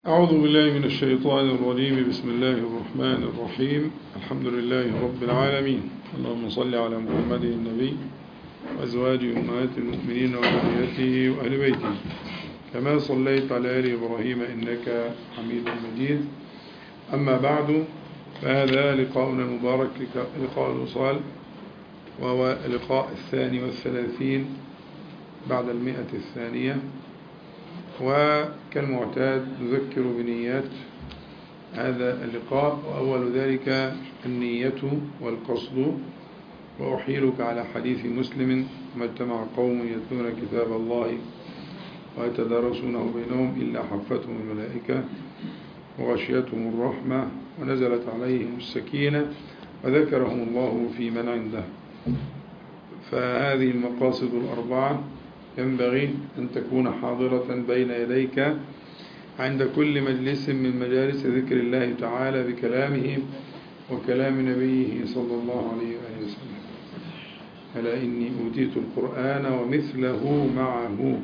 أعوذ بالله من الشيطان الرجيم بسم الله الرحمن الرحيم الحمد لله رب العالمين اللهم صل على محمد النبي وأزواجه أمهات المؤمنين وذريته وأهل بيته كما صليت على آل إبراهيم إنك حميد مجيد أما بعد فهذا لقاؤنا المبارك لقاء الوصال وهو اللقاء الثاني والثلاثين بعد المئة الثانية وكالمعتاد نذكر بنيات هذا اللقاء وأول ذلك النية والقصد وأحيلك على حديث مسلم ما اجتمع قوم يتلون كتاب الله ويتدارسونه بينهم إلا حفتهم الملائكة وغشيتهم الرحمة ونزلت عليهم السكينة وذكرهم الله في من عنده فهذه المقاصد الأربعة ينبغي أن تكون حاضرة بين يديك عند كل مجلس من مجالس ذكر الله تعالى بكلامه وكلام نبيه صلى الله عليه وآله وسلم ألا إني أوتيت القرآن ومثله معه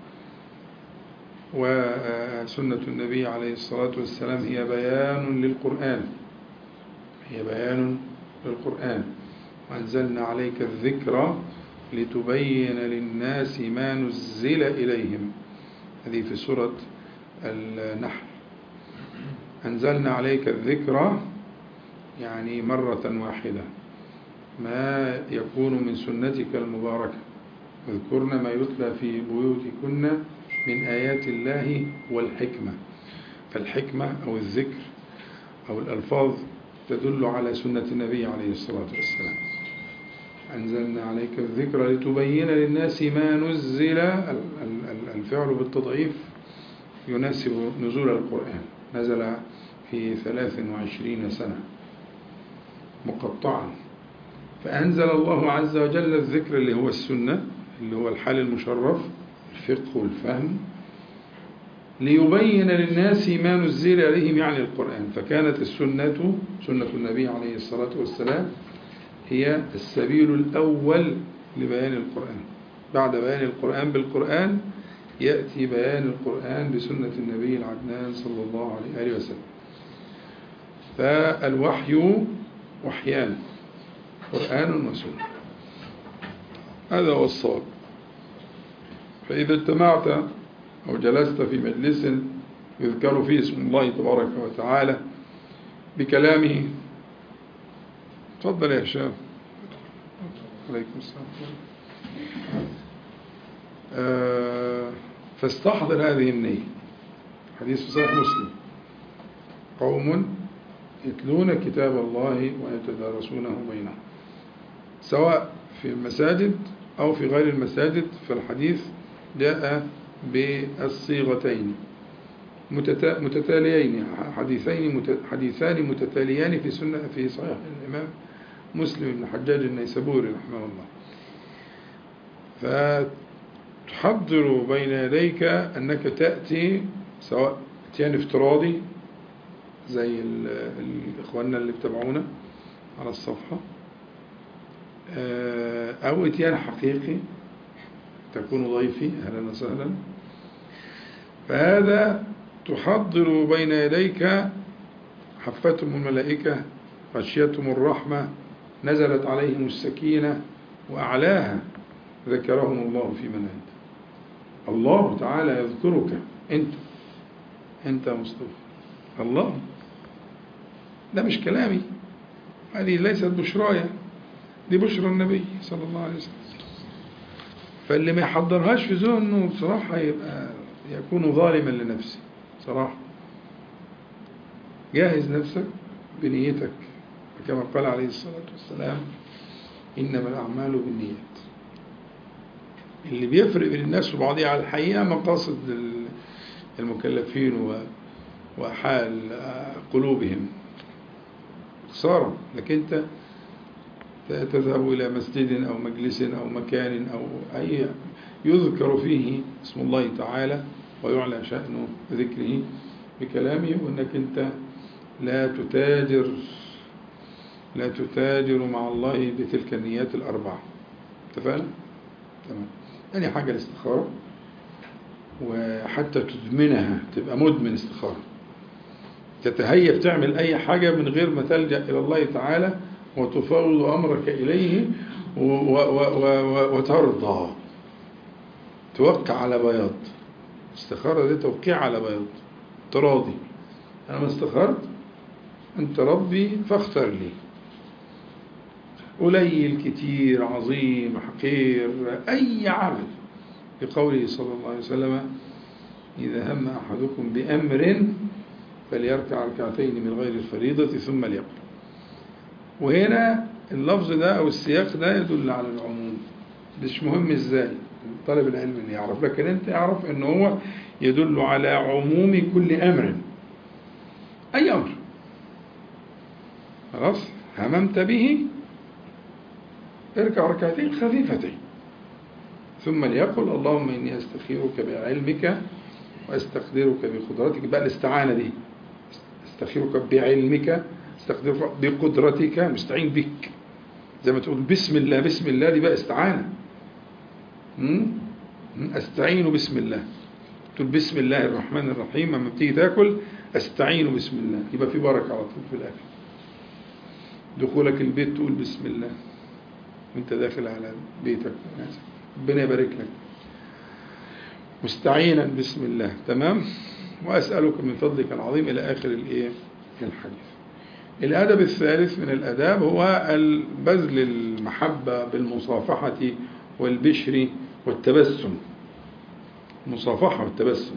وسنة النبي عليه الصلاة والسلام هي بيان للقرآن هي بيان للقرآن وأنزلنا عليك الذكر لتبين للناس ما نزل إليهم هذه في سورة النحل أنزلنا عليك الذكر يعني مرة واحدة ما يكون من سنتك المباركة اذكرن ما يتلى في بيوتكن من آيات الله والحكمة فالحكمة أو الذكر أو الألفاظ تدل على سنة النبي عليه الصلاة والسلام أنزلنا عليك الذكر لتبين للناس ما نزل الفعل بالتضعيف يناسب نزول القرآن نزل في ثلاث وعشرين سنة مقطعا فأنزل الله عز وجل الذكر اللي هو السنة اللي هو الحال المشرف الفقه والفهم ليبين للناس ما نزل عليهم يعني القرآن فكانت السنة سنة النبي عليه الصلاة والسلام هي السبيل الأول لبيان القرآن بعد بيان القرآن بالقرآن يأتي بيان القرآن بسنة النبي العدنان صلى الله عليه وسلم فالوحي وحيان قرآن وسنة هذا هو الصواب فإذا اجتمعت أو جلست في مجلس يذكر فيه اسم الله تبارك وتعالى بكلامه تفضل يا هشام عليكم السلام آه فاستحضر هذه النية حديث في صحيح مسلم قوم يتلون كتاب الله ويتدارسونه بينهم سواء في المساجد أو في غير المساجد فالحديث جاء بالصيغتين متتاليين حديثين حديثان متتاليان في سنة في صحيح الإمام مسلم بن حجاج النيسابوري رحمه الله فتحضر بين يديك أنك تأتي سواء اتيان افتراضي زي الإخواننا اللي بتابعونا على الصفحة أو اتيان حقيقي تكون ضيفي أهلا وسهلا فهذا تحضر بين يديك حفتهم الملائكة غشيتهم الرحمة نزلت عليهم السكينة وأعلاها ذكرهم الله في من عند الله تعالى يذكرك أنت أنت مصطفى الله ده مش كلامي هذه ليست بشرايا دي بشرى النبي صلى الله عليه وسلم فاللي ما يحضرهاش في ذهنه بصراحة يبقى يكون ظالما لنفسه صراحة جاهز نفسك بنيتك كما قال عليه الصلاة والسلام إنما الأعمال بالنيات اللي بيفرق بين الناس وبعضها على الحقيقة مقاصد المكلفين وحال قلوبهم خسارة لكن أنت تذهب إلى مسجد أو مجلس أو مكان أو أي يذكر فيه اسم الله تعالى ويعلى شأن ذكره بكلامه وأنك أنت لا تتاجر لا تتاجر مع الله بتلك النيات الأربعة اتفقنا؟ تمام تاني حاجة الاستخارة وحتى تدمنها تبقى مدمن استخارة تتهيأ تعمل أي حاجة من غير ما تلجأ إلى الله تعالى وتفوض أمرك إليه و- و- و- و- وترضى توقع على بياض استخارة دي توقيع على بياض تراضي أنا ما استخرت أنت ربي فاختر لي قليل كتير عظيم حقير أي عمل لقوله صلى الله عليه وسلم إذا هم أحدكم بأمر فليركع ركعتين من غير الفريضة ثم ليقل وهنا اللفظ ده أو السياق ده يدل على العموم مش مهم ازاي طالب العلم اللي يعرف لكن انت اعرف ان هو يدل على عموم كل امر اي امر خلاص هممت به اركع ركعتين خفيفتين ثم ليقل اللهم اني استخيرك بعلمك واستقدرك بقدرتك بقى الاستعانه دي استخيرك بعلمك استقدرك بقدرتك مستعين بك زي ما تقول بسم الله بسم الله دي بقى استعانه م? استعين بسم الله تقول بسم الله الرحمن الرحيم لما بتيجي تاكل استعين بسم الله يبقى في بركه على طول في الاكل دخولك البيت تقول بسم الله وانت داخل على بيتك ربنا يبارك لك مستعينا بسم الله تمام واسالك من فضلك العظيم الى اخر الايه الحديث الادب الثالث من الاداب هو بذل المحبه بالمصافحه والبشر والتبسم المصافحه والتبسم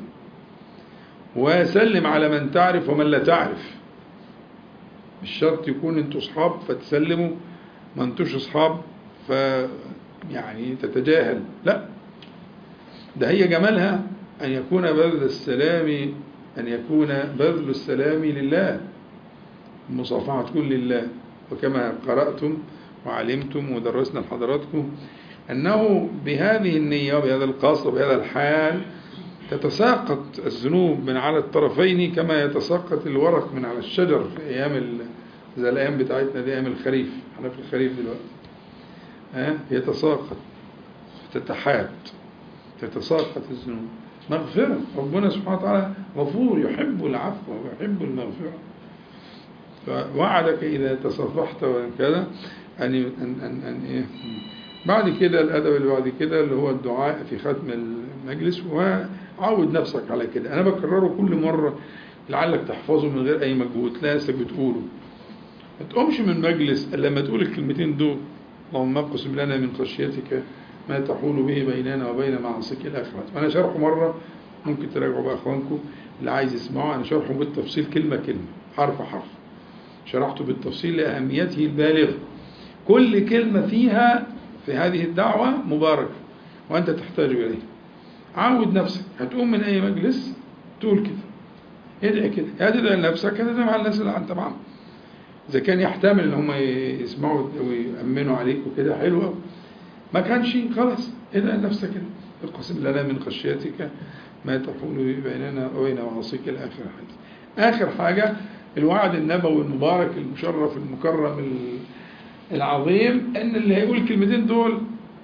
وسلم على من تعرف ومن لا تعرف مش شرط يكون انتوا اصحاب فتسلموا ما انتوش اصحاب ف يعني تتجاهل لا ده هي جمالها ان يكون بذل السلام ان يكون بذل السلام لله المصافحه تكون لله وكما قراتم وعلمتم ودرسنا لحضراتكم انه بهذه النيه وبهذا القصد وبهذا الحال تتساقط الذنوب من على الطرفين كما يتساقط الورق من على الشجر في ايام ال... زي الايام بتاعتنا دي ايام الخريف احنا في الخريف دلوقتي ها يتساقط تتحات تتساقط الذنوب مغفرة ربنا سبحانه وتعالى غفور يحب العفو ويحب المغفرة فوعدك إذا تصفحت وكذا أن أن أن, أن إيه بعد كده الأدب اللي بعد كده اللي هو الدعاء في ختم المجلس وعود نفسك على كده أنا بكرره كل مرة لعلك تحفظه من غير أي مجهود تلاقي نفسك بتقوله ما تقومش من مجلس إلا لما تقول الكلمتين دول اللهم اقسم لنا من خشيتك ما تحول به بيننا وبين معاصيك الآخرة وأنا شرحه مرة ممكن تراجعوا بقى أخوانكم اللي عايز يسمعه أنا شرحه بالتفصيل كلمة كلمة حرف حرف شرحته بالتفصيل لأهميته البالغة كل كلمة فيها في هذه الدعوة مباركة وأنت تحتاج إليه عود نفسك هتقوم من أي مجلس تقول كده ادعي كده يا تدعي لنفسك يا تدعي مع الناس اللي أنت معاهم إذا كان يحتمل إن هم يسمعوا ويأمنوا عليك وكده حلوة ما كانش خلاص ادعي لنفسك كده اقسم لنا من خشيتك ما تحول به بيننا وبين معاصيك الآخر حديث آخر حاجة الوعد النبوي المبارك المشرف المكرم العظيم ان اللي هيقول الكلمتين دول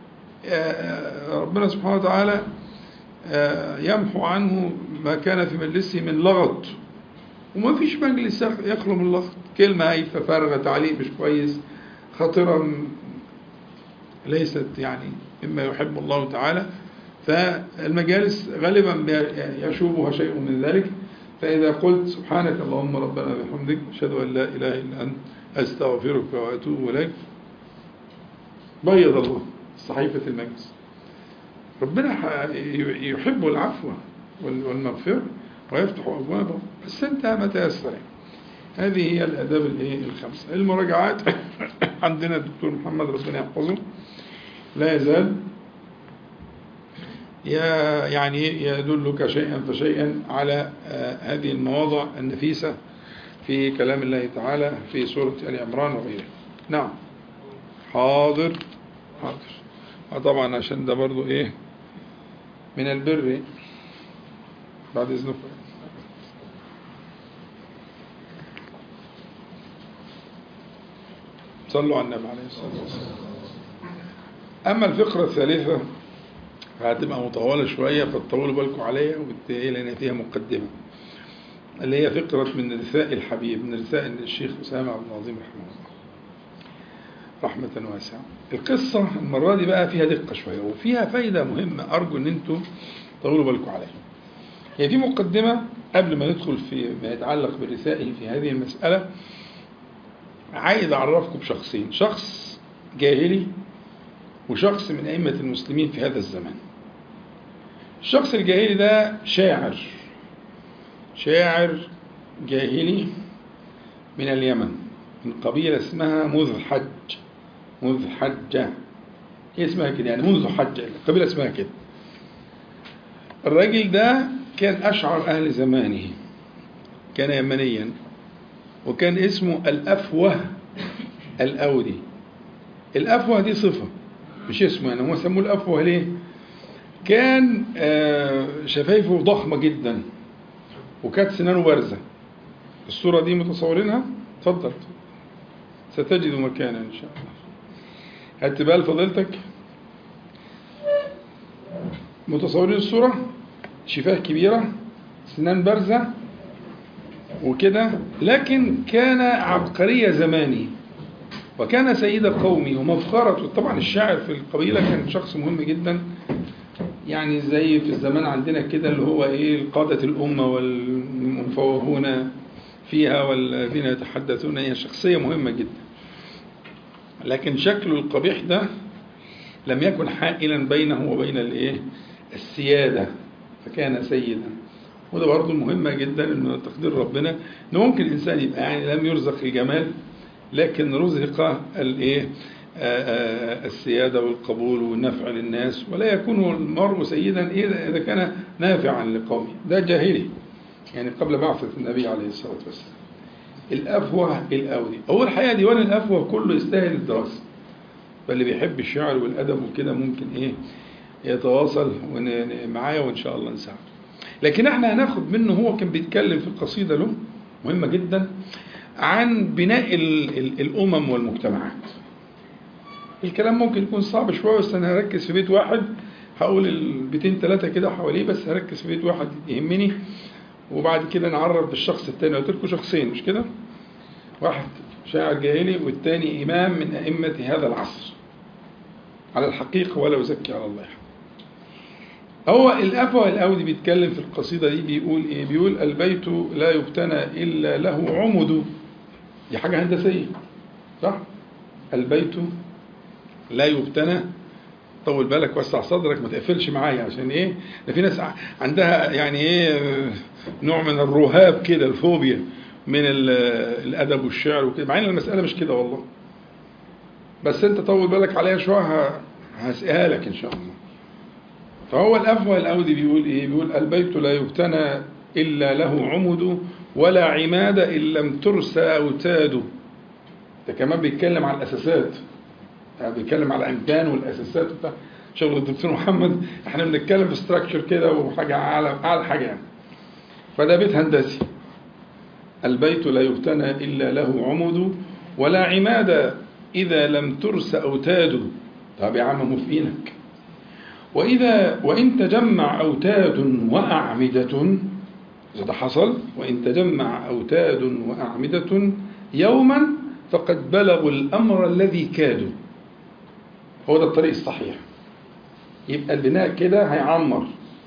ربنا سبحانه وتعالى يمحو عنه ما كان في مجلسه من لغط وما فيش مجلس يخلو من لغط كلمة هايفة فارغة تعليق مش كويس خطرة ليست يعني مما يحب الله تعالى فالمجالس غالبا يشوبها شيء من ذلك فإذا قلت سبحانك اللهم ربنا بحمدك أشهد أن لا إله إلا أنت أستغفرك وأتوب إليك بيض الله صحيفة المجلس ربنا يحب العفو والمغفرة ويفتح أبوابه بس أنت ما تيسر هذه هي الآداب الخمسة المراجعات عندنا الدكتور محمد ربنا يحفظه لا يزال يعني يدلك شيئا فشيئا على هذه المواضع النفيسة في كلام الله تعالى في سورة آل عمران وغيرها نعم حاضر حاضر طبعا عشان ده برضو ايه من البر بعد اذنكم صلوا على النبي عليه الصلاة والسلام أما الفقرة الثالثة فهتبقى مطولة شوية فتطولوا بالكم عليها وبالتالي لأن فيها مقدمة اللي هي فقرة من رثاء الحبيب من رثاء الشيخ أسامة عبد العظيم رحمه الله رحمة واسعة القصة المرة دي بقى فيها دقة شوية وفيها فايدة مهمة أرجو أن أنتم طولوا بالكم عليها هي في مقدمة قبل ما ندخل في ما يتعلق برثائه في هذه المسألة عايز أعرفكم بشخصين شخص جاهلي وشخص من أئمة المسلمين في هذا الزمان الشخص الجاهلي ده شاعر شاعر جاهلي من اليمن من قبيلة اسمها مذحج مذحجة هي اسمها كده يعني منذ حج القبيلة اسمها كده الراجل ده كان أشعر أهل زمانه كان يمنيا وكان اسمه الأفوه الأودي الأفوه دي صفة مش اسمه يعني هم سموه الأفوه ليه؟ كان شفايفه ضخمة جدا وكانت سنانه بارزة الصورة دي متصورينها؟ اتفضل ستجد مكانا إن شاء الله هات بال فضيلتك متصورين الصورة شفاه كبيرة سنان بارزة وكده لكن كان عبقرية زماني وكان سيد قومي ومفخرة طبعا الشاعر في القبيلة كان شخص مهم جدا يعني زي في الزمان عندنا كده اللي هو ايه قادة الأمة والمفوهون فيها والذين يتحدثون هي شخصية مهمة جدا لكن شكله القبيح ده لم يكن حائلا بينه وبين الايه السيادة فكان سيدا وده برضه مهمة جدا انه تقدير ربنا انه ممكن الانسان يبقى يعني لم يرزق الجمال لكن رزق الايه السيادة والقبول والنفع للناس ولا يكون المرء سيدا إذا كان نافعا لقومه ده جاهلي يعني قبل بعثة النبي عليه الصلاة والسلام الأفوه الأودي أول حقيقة ديوان الأفوه كله يستاهل الدراسة فاللي بيحب الشعر والأدب وكده ممكن إيه يتواصل معايا وإن شاء الله نساعده لكن احنا هناخد منه هو كان بيتكلم في القصيدة له مهمة جدا عن بناء ال ال الأمم والمجتمعات الكلام ممكن يكون صعب شوية بس أنا هركز في بيت واحد هقول البيتين ثلاثة كده حواليه بس هركز في بيت واحد يهمني وبعد كده نعرف بالشخص الثاني قلت لكم شخصين مش كده؟ واحد شاعر جاهلي والثاني إمام من أئمة هذا العصر على الحقيقة ولا أزكي على الله هو الأفوى الأودي بيتكلم في القصيدة دي بيقول إيه؟ بيقول البيت لا يبتنى إلا له عمد دي حاجة هندسية صح؟ البيت لا يبتنى طول بالك وسع صدرك ما تقفلش معايا عشان ايه ده في ناس عندها يعني ايه نوع من الرهاب كده الفوبيا من الادب والشعر وكده مع ان المساله مش كده والله بس انت طول بالك عليها شويه هسقيها لك ان شاء الله فهو الافوه الاودي بيقول ايه بيقول البيت لا يبتنى الا له عمد ولا عماد ان لم ترسى اوتاد ده كمان بيتكلم عن الاساسات يعني بيتكلم على العمدان والاساسات وبتاع شغل الدكتور محمد احنا بنتكلم في ستراكشر كده وحاجه اعلى اعلى حاجه يعني فده بيت هندسي البيت لا يبتنى الا له عمد ولا عماد اذا لم ترس اوتاد طب يا عم موفقينك واذا وان تجمع اوتاد واعمده اذا ده حصل وان تجمع اوتاد واعمده يوما فقد بلغوا الامر الذي كادوا هو ده الطريق الصحيح يبقى البناء كده هيعمر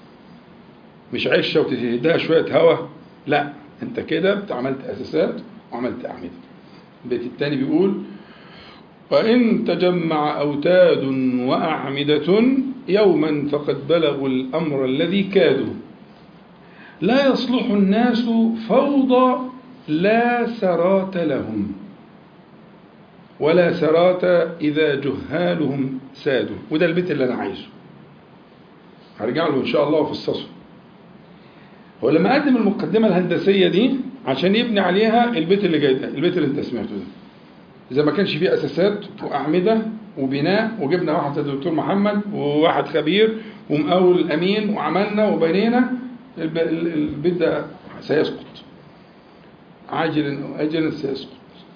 مش عشه وتهديها شويه هوا لا انت كده عملت اساسات وعملت اعمده البيت الثاني بيقول وان تجمع اوتاد واعمده يوما فقد بلغوا الامر الذي كادوا لا يصلح الناس فوضى لا سرات لهم ولا سرات إذا جهالهم سادوا وده البيت اللي أنا عايزه هرجع له إن شاء الله وأفصصه هو لما قدم المقدمة الهندسية دي عشان يبني عليها البيت اللي جاي ده البيت اللي أنت سمعته ده إذا ما كانش فيه أساسات وأعمدة وبناء وجبنا واحد زي الدكتور محمد وواحد خبير ومقاول أمين وعملنا وبنينا البيت ده سيسقط عاجلا أو آجلا سيسقط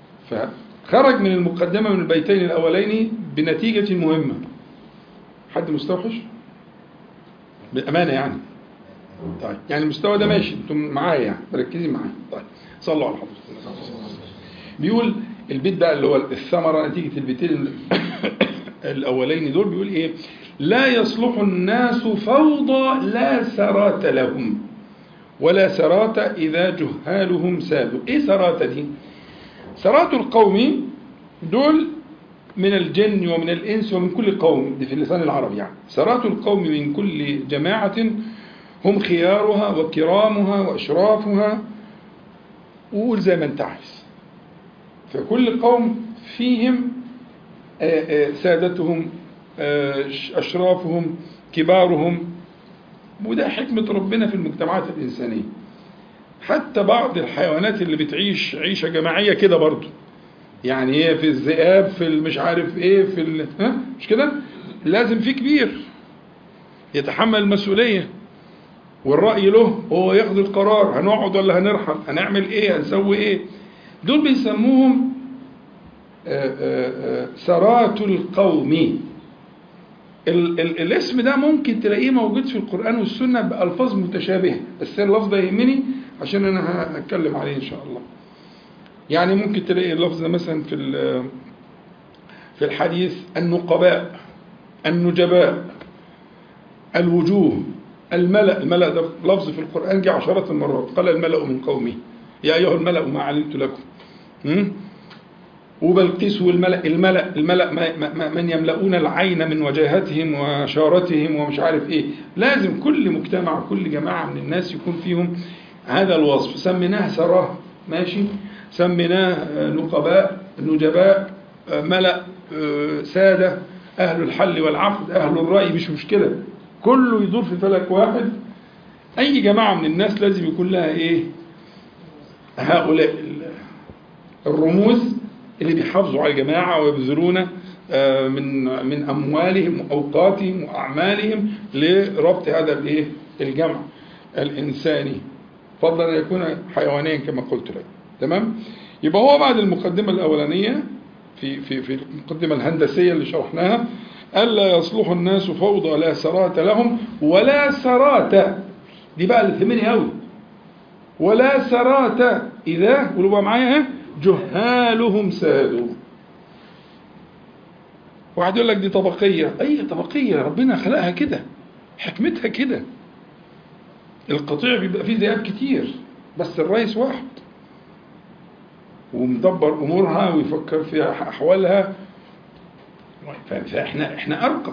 فخرج من المقدمة من البيتين الأولين بنتيجة مهمة حد مستوحش؟ بأمانة يعني طيب يعني المستوى ده ماشي انتم معايا يعني مركزين معايا طيب صلوا على حضرتك بيقول البيت بقى اللي هو الثمرة نتيجة البيتين الأولين دول بيقول إيه لا يصلح الناس فوضى لا سرات لهم ولا سرات إذا جهالهم سادوا إيه سرات دي سرات القوم دول من الجن ومن الإنس ومن كل قوم دي في اللسان العربي يعني سرات القوم من كل جماعة هم خيارها وكرامها وأشرافها وقول زي ما انت عايز فكل قوم فيهم سادتهم أشرافهم كبارهم وده حكمة ربنا في المجتمعات الإنسانية حتى بعض الحيوانات اللي بتعيش عيشة جماعية كده برضو يعني ايه في الذئاب في مش عارف ايه في ال... ها مش كده لازم في كبير يتحمل المسؤولية والرأي له هو ياخد القرار هنقعد ولا هنرحل هنعمل ايه هنسوي ايه دول بيسموهم سرات القوم ال ال الاسم ده ممكن تلاقيه موجود في القرآن والسنة بألفاظ متشابهة بس اللفظ ده يهمني عشان أنا هتكلم عليه إن شاء الله يعني ممكن تلاقي اللفظ ده مثلا في في الحديث النقباء النجباء الوجوه الملأ الملأ ده لفظ في القرآن جه عشرات المرات قال الملأ من قومه يا أيها الملأ ما علمت لكم وبلقيس والملأ الملأ الملأ من يملؤون العين من وجاهتهم وشارتهم ومش عارف ايه لازم كل مجتمع كل جماعة من الناس يكون فيهم هذا الوصف سميناه سراه ماشي سميناه نقباء نجباء ملأ سادة أهل الحل والعقد أهل الرأي مش مشكلة كله يدور في فلك واحد أي جماعة من الناس لازم يكون لها إيه هؤلاء الرموز اللي بيحافظوا على الجماعة ويبذلون من من أموالهم وأوقاتهم وأعمالهم لربط هذا الإيه الجمع الإنساني فضلا أن يكون حيوانيا كما قلت لك تمام يبقى هو بعد المقدمة الأولانية في في في المقدمة الهندسية اللي شرحناها ألا يصلح الناس فوضى لا سرات لهم ولا سرات دي بقى اللي تهمني قوي ولا سرات إذا قولوا بقى معايا جهالهم سادوا واحد يقول لك دي طبقية أي طبقية ربنا خلقها كده حكمتها كده القطيع بيبقى فيه ذئاب كتير بس الرئيس واحد ومدبر أمورها ويفكر في أحوالها فإحنا إحنا أرقى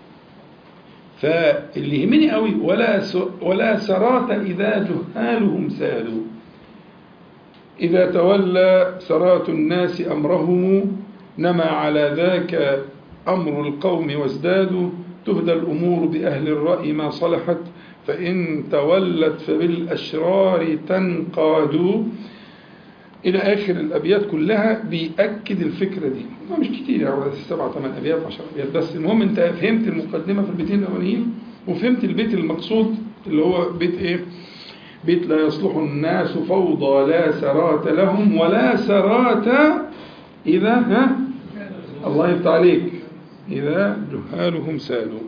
فاللي يهمني قوي ولا ولا سرات إذا جهالهم سادوا إذا تولى سرات الناس أمرهم نما على ذاك أمر القوم وازدادوا تهدى الأمور بأهل الرأي ما صلحت فإن تولت فبالأشرار تنقاد إلى آخر الأبيات كلها بيأكد الفكرة دي ما مش كتير يعني سبعة ثمان أبيات عشر أبيات بس المهم أنت فهمت المقدمة في البيتين الأولانيين وفهمت البيت المقصود اللي هو بيت إيه بيت لا يصلح الناس فوضى لا سرات لهم ولا سرات إذا ها الله يفتح عليك إذا جهالهم سالوا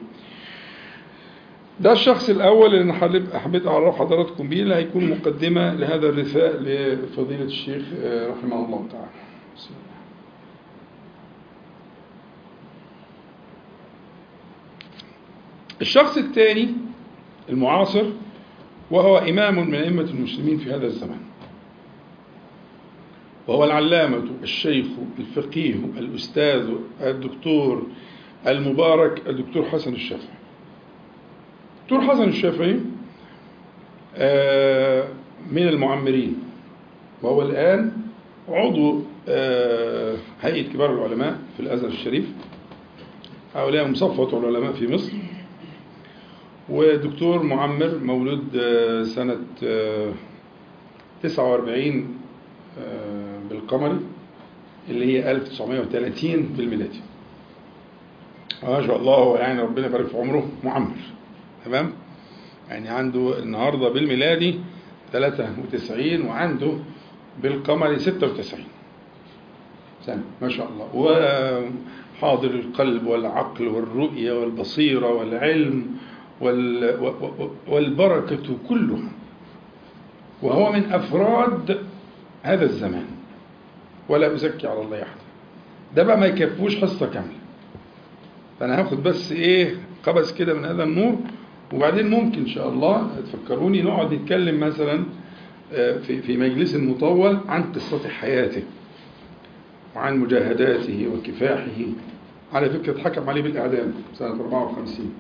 ده الشخص الأول اللي أنا حبيت أعرف حضراتكم بيه اللي هيكون مقدمة لهذا الرثاء لفضيلة الشيخ رحمه الله تعالى بسم الله. الشخص الثاني المعاصر وهو إمام من أئمة المسلمين في هذا الزمان وهو العلامة الشيخ الفقيه الأستاذ الدكتور المبارك الدكتور حسن الشافعي الدكتور حسن الشافعي من المعمرين وهو الآن عضو هيئة كبار العلماء في الأزهر الشريف هؤلاء مصفوة العلماء في مصر ودكتور معمر مولود سنة 49 بالقمري اللي هي 1930 بالميلادي ما شاء الله هو يعني ربنا يبارك في عمره معمر تمام يعني عنده النهارده بالميلادي 93 وعنده بالقمري 96 سنة ما شاء الله وحاضر القلب والعقل والرؤية والبصيرة والعلم وال والبركة كلها وهو من أفراد هذا الزمان ولا أزكي على الله أحد ده بقى ما يكفوش حصة كاملة فأنا هاخد بس إيه قبس كده من هذا النور وبعدين ممكن إن شاء الله تفكروني نقعد نتكلم مثلا في في مجلس مطول عن قصة حياته وعن مجاهداته وكفاحه على فكرة اتحكم عليه بالإعدام سنة 54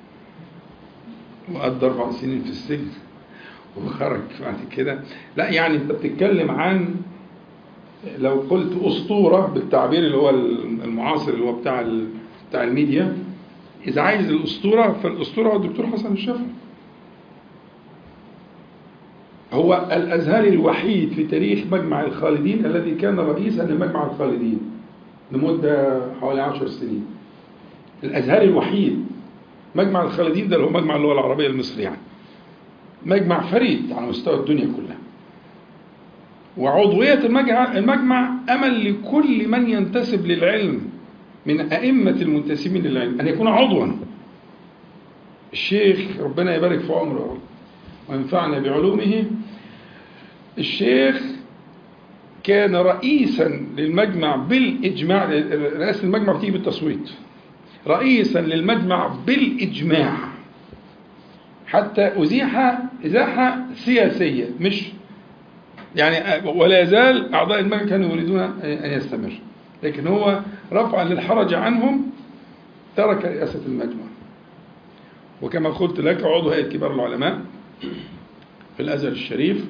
وقضى أربع سنين في السجن وخرج بعد كده لا يعني أنت بتتكلم عن لو قلت أسطورة بالتعبير اللي هو المعاصر اللي هو بتاع بتاع الميديا إذا عايز الأسطورة فالأسطورة هو الدكتور حسن الشافعي هو الأزهري الوحيد في تاريخ مجمع الخالدين الذي كان رئيسا لمجمع الخالدين لمدة حوالي عشر سنين الأزهري الوحيد مجمع الخالدين ده اللي هو مجمع اللغة العربية المصري يعني مجمع فريد على مستوى الدنيا كلها وعضوية المجمع, المجمع أمل لكل من ينتسب للعلم من أئمة المنتسبين للعلم أن يكون عضوا الشيخ ربنا يبارك في عمره وينفعنا بعلومه الشيخ كان رئيسا للمجمع بالإجماع رئاسة المجمع بتيجي بالتصويت رئيسا للمجمع بالإجماع حتى أزيح إزاحة سياسية مش يعني ولا يزال أعضاء المجمع كانوا يريدون أن يستمر لكن هو رفعا للحرج عنهم ترك رئاسة المجمع وكما قلت لك عضو هيئة كبار العلماء في الأزهر الشريف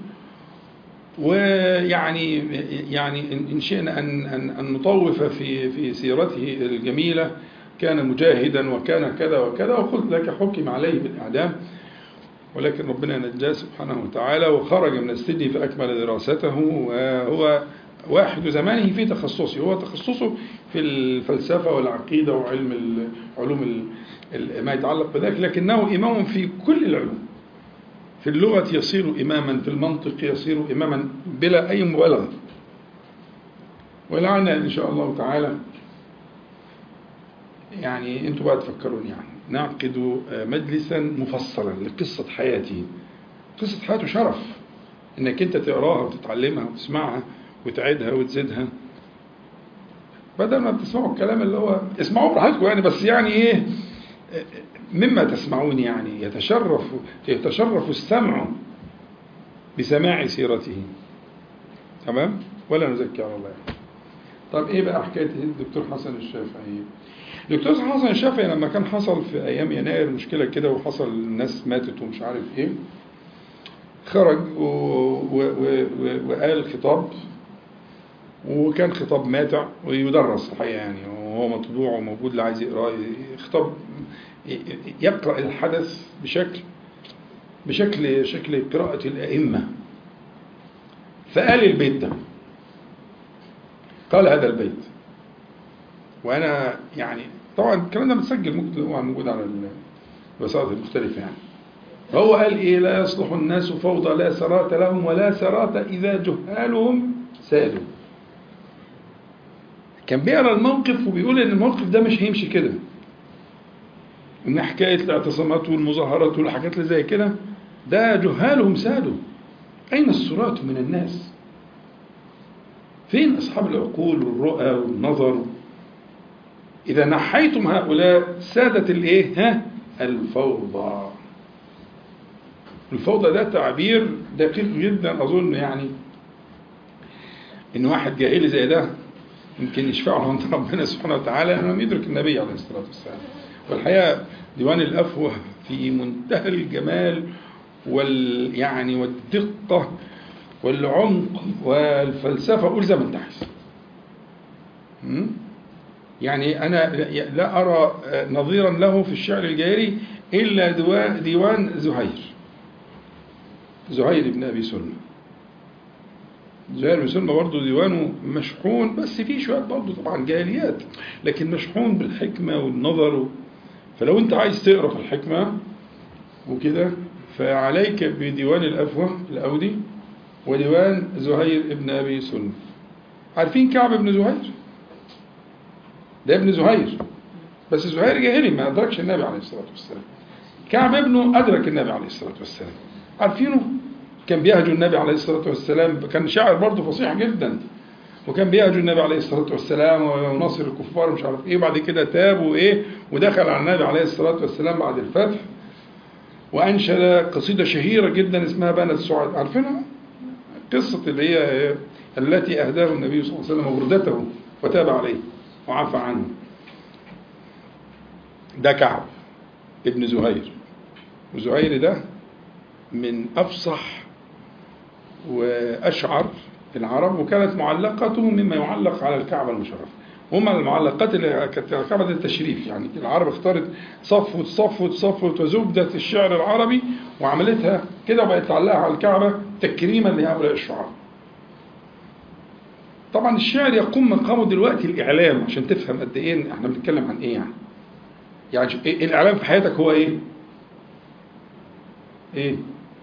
ويعني يعني إن شئنا أن أن أن نطوف في في سيرته الجميلة كان مجاهدا وكان كذا وكذا وقلت لك حكم عليه بالإعدام ولكن ربنا نجاه سبحانه وتعالى وخرج من السجن فأكمل دراسته وهو واحد زمانه في تخصصه هو تخصصه في الفلسفة والعقيدة وعلم علوم ما يتعلق بذلك لكنه إمام في كل العلوم في اللغة يصير إماما في المنطق يصير إماما بلا أي مبالغة ولعلنا إن شاء الله تعالى يعني أنتوا بقى تفكرون يعني نعقد مجلسا مفصلا لقصة حياته قصة حياته شرف إنك أنت تقراها وتتعلمها وتسمعها وتعيدها وتزيدها بدل ما بتسمعوا الكلام اللي هو اسمعوا براحتكم يعني بس يعني ايه مما تسمعون يعني يتشرف يتشرف السمع بسماع سيرته تمام ولا نزكي على الله يعني. طب ايه بقى حكايه الدكتور حسن الشافعي الدكتور حسن الشافعي لما كان حصل في ايام يناير مشكله كده وحصل الناس ماتت ومش عارف ايه خرج و... و... و... وقال خطاب وكان خطاب ماتع ويدرس الحقيقه يعني وهو مطبوع وموجود اللي عايز يقراه خطاب يقرأ الحدث بشكل بشكل شكل قراءة الأئمة فقال البيت ده قال هذا البيت وأنا يعني طبعا الكلام ده متسجل ممكن هو موجود على الوسائط المختلفة يعني فهو قال إيه لا يصلح الناس فوضى لا سرات لهم ولا سرات إذا جهالهم سادوا كان بيقرا الموقف وبيقول ان الموقف ده مش هيمشي كده ان حكايه الاعتصامات والمظاهرات والحاجات اللي زي كده ده جهالهم سادوا اين السرات من الناس فين اصحاب العقول والرؤى والنظر اذا نحيتم هؤلاء سادت الايه ها الفوضى الفوضى ده تعبير دقيق جدا اظن يعني ان واحد جاهلي زي ده يمكن يشفعه عند ربنا سبحانه وتعالى انه يدرك النبي عليه الصلاه والسلام والحقيقه ديوان الافوه في منتهى الجمال وال يعني والدقه والعمق والفلسفه قول زي ما انت عايز يعني انا لا ارى نظيرا له في الشعر الجاهلي الا ديوان زهير زهير بن ابي سلمى زهير بن سلمى برضه ديوانه مشحون بس فيه شوية برضه طبعا جاهليات لكن مشحون بالحكمة والنظر و... فلو أنت عايز تقرأ في الحكمة وكده فعليك بديوان الأفوه الأودي وديوان زهير ابن أبي سلمى عارفين كعب بن زهير؟ ده ابن زهير بس زهير جاهلي ما أدركش النبي عليه الصلاة والسلام كعب ابنه أدرك النبي عليه الصلاة والسلام عارفينه كان بيهجو النبي عليه الصلاة والسلام كان شاعر برضه فصيح جدا وكان بيهجو النبي عليه الصلاة والسلام وناصر الكفار مش عارف ايه بعد كده تاب وايه ودخل على النبي عليه الصلاة والسلام بعد الفتح وأنشد قصيدة شهيرة جدا اسمها بنت سعد عارفينها؟ قصة اللي هي التي أهداه النبي صلى الله عليه وسلم وردته وتاب عليه وعفى عنه ده كعب ابن زهير وزهير ده من أفصح وأشعر العرب وكانت معلقته مما يعلق على الكعبة المشرفة هما المعلقات اللي كانت الكعبة التشريف يعني العرب اختارت صفوة صفوة صفوة وزبدة الشعر العربي وعملتها كده وبقت تعلقها على الكعبة تكريما لهؤلاء الشعراء طبعا الشعر يقوم مقامه دلوقتي الإعلام عشان تفهم قد إيه احنا بنتكلم عن إيه يعني يعني إيه الإعلام في حياتك هو إيه؟ إيه؟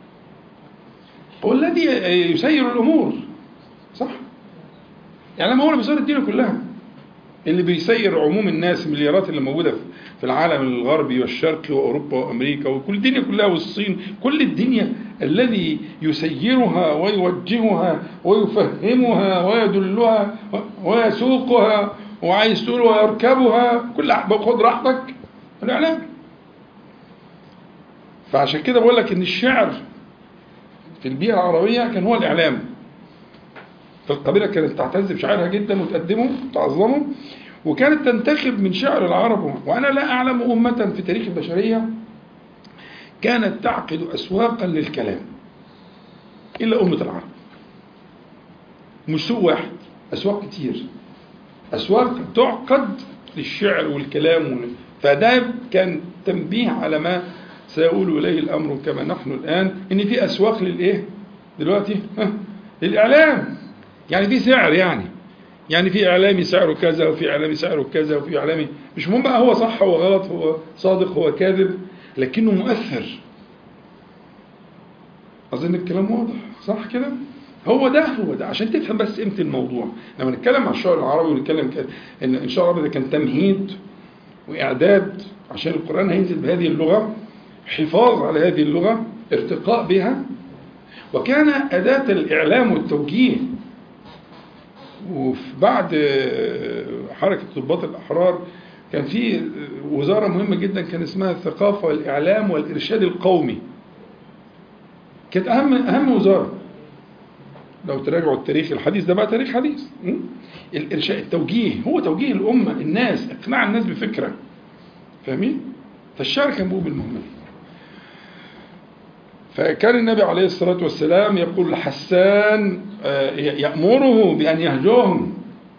هو الذي يسير الأمور صح؟ يعني هو اللي بيسير الدنيا كلها اللي بيسير عموم الناس المليارات اللي موجودة في العالم الغربي والشرقي وأوروبا وأمريكا وكل الدنيا كلها والصين كل الدنيا الذي يسيرها ويوجهها ويفهمها ويدلها ويسوقها وعايز تقول ويركبها كل خد راحتك الإعلام فعشان كده بقول لك إن الشعر في البيئة العربية كان هو الإعلام فالقبيلة كانت تعتز بشعرها جدا وتقدمه وتعظمه وكانت تنتخب من شعر العرب وأنا لا أعلم أمة في تاريخ البشرية كانت تعقد أسواقا للكلام إلا أمة العرب مش سوق واحد أسواق كتير أسواق تعقد للشعر والكلام فده كان تنبيه على ما سيقول إليه الأمر كما نحن الآن إن في أسواق للإيه دلوقتي للإعلام يعني في سعر يعني يعني في إعلامي سعره كذا وفي إعلامي سعره كذا وفي إعلامي مش مهم بقى هو صح هو غلط هو صادق هو كاذب لكنه مؤثر أظن الكلام واضح صح كده هو ده هو ده عشان تفهم بس قيمة الموضوع لما نتكلم عن الشعر العربي ونتكلم إن إن شاء الله ده كان تمهيد وإعداد عشان القرآن هينزل بهذه اللغة حفاظ على هذه اللغة ارتقاء بها وكان أداة الإعلام والتوجيه وفي بعد حركة ضباط الأحرار كان في وزارة مهمة جدا كان اسمها الثقافة والإعلام والإرشاد القومي كانت أهم أهم وزارة لو تراجعوا التاريخ الحديث ده بقى تاريخ حديث الإرشاد التوجيه هو توجيه الأمة الناس إقناع الناس بفكرة فاهمين؟ فالشعر كان بيقوم بالمهمة فكان النبي عليه الصلاة والسلام يقول لحسان يأمره بأن يهجوهم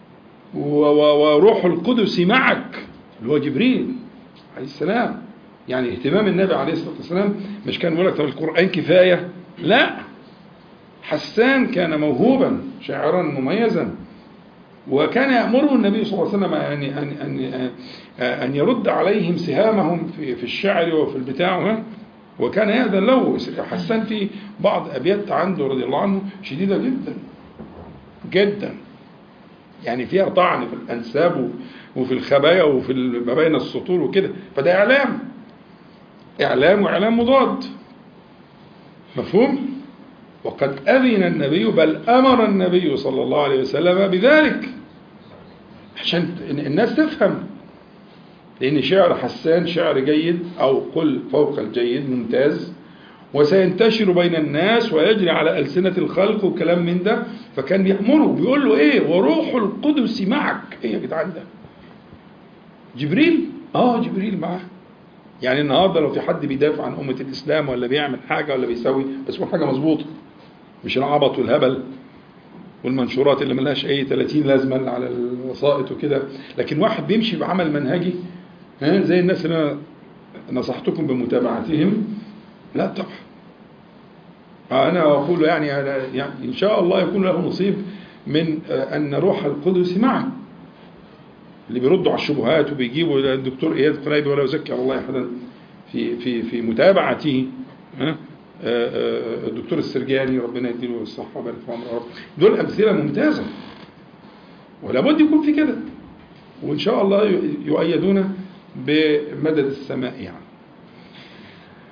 وروح القدس معك اللي هو جبريل عليه السلام يعني اهتمام النبي عليه الصلاة والسلام مش كان يقول لك طب القرآن كفاية لا حسان كان موهوبا شاعرا مميزا وكان يأمره النبي صلى الله عليه وسلم أن أن أن أن يرد عليهم سهامهم في في الشعر وفي البتاع وكان يأذن له حسان في بعض أبيات عنده رضي الله عنه شديدة جدا جدا يعني فيها طعن في الأنساب وفي الخبايا وفي ما بين السطور وكده فده إعلام إعلام وإعلام مضاد مفهوم؟ وقد أذن النبي بل أمر النبي صلى الله عليه وسلم بذلك عشان الناس تفهم لأن شعر حسان شعر جيد أو قل فوق الجيد ممتاز وسينتشر بين الناس ويجري على ألسنة الخلق وكلام من ده فكان بيأمره بيقول له إيه وروح القدس معك إيه يا جدعان ده جبريل آه جبريل معاه يعني النهارده لو في حد بيدافع عن أمة الإسلام ولا بيعمل حاجة ولا بيسوي بس يكون حاجة مظبوطة مش العبط والهبل والمنشورات اللي ملهاش أي 30 لازمة على الوسائط وكده لكن واحد بيمشي بعمل منهجي ها زي الناس اللي أنا نصحتكم بمتابعتهم لا طبعا أنا أقول يعني, يعني إن شاء الله يكون له نصيب من أن روح القدس معه اللي بيردوا على الشبهات وبيجيبوا الدكتور إياد قنايبي ولا يزكي على الله أحدا في في في متابعته ها الدكتور السرجاني ربنا يديله الصحة ويبارك في عمره دول أمثلة ممتازة ولابد يكون في كده وإن شاء الله يؤيدون بمدد السماء يعني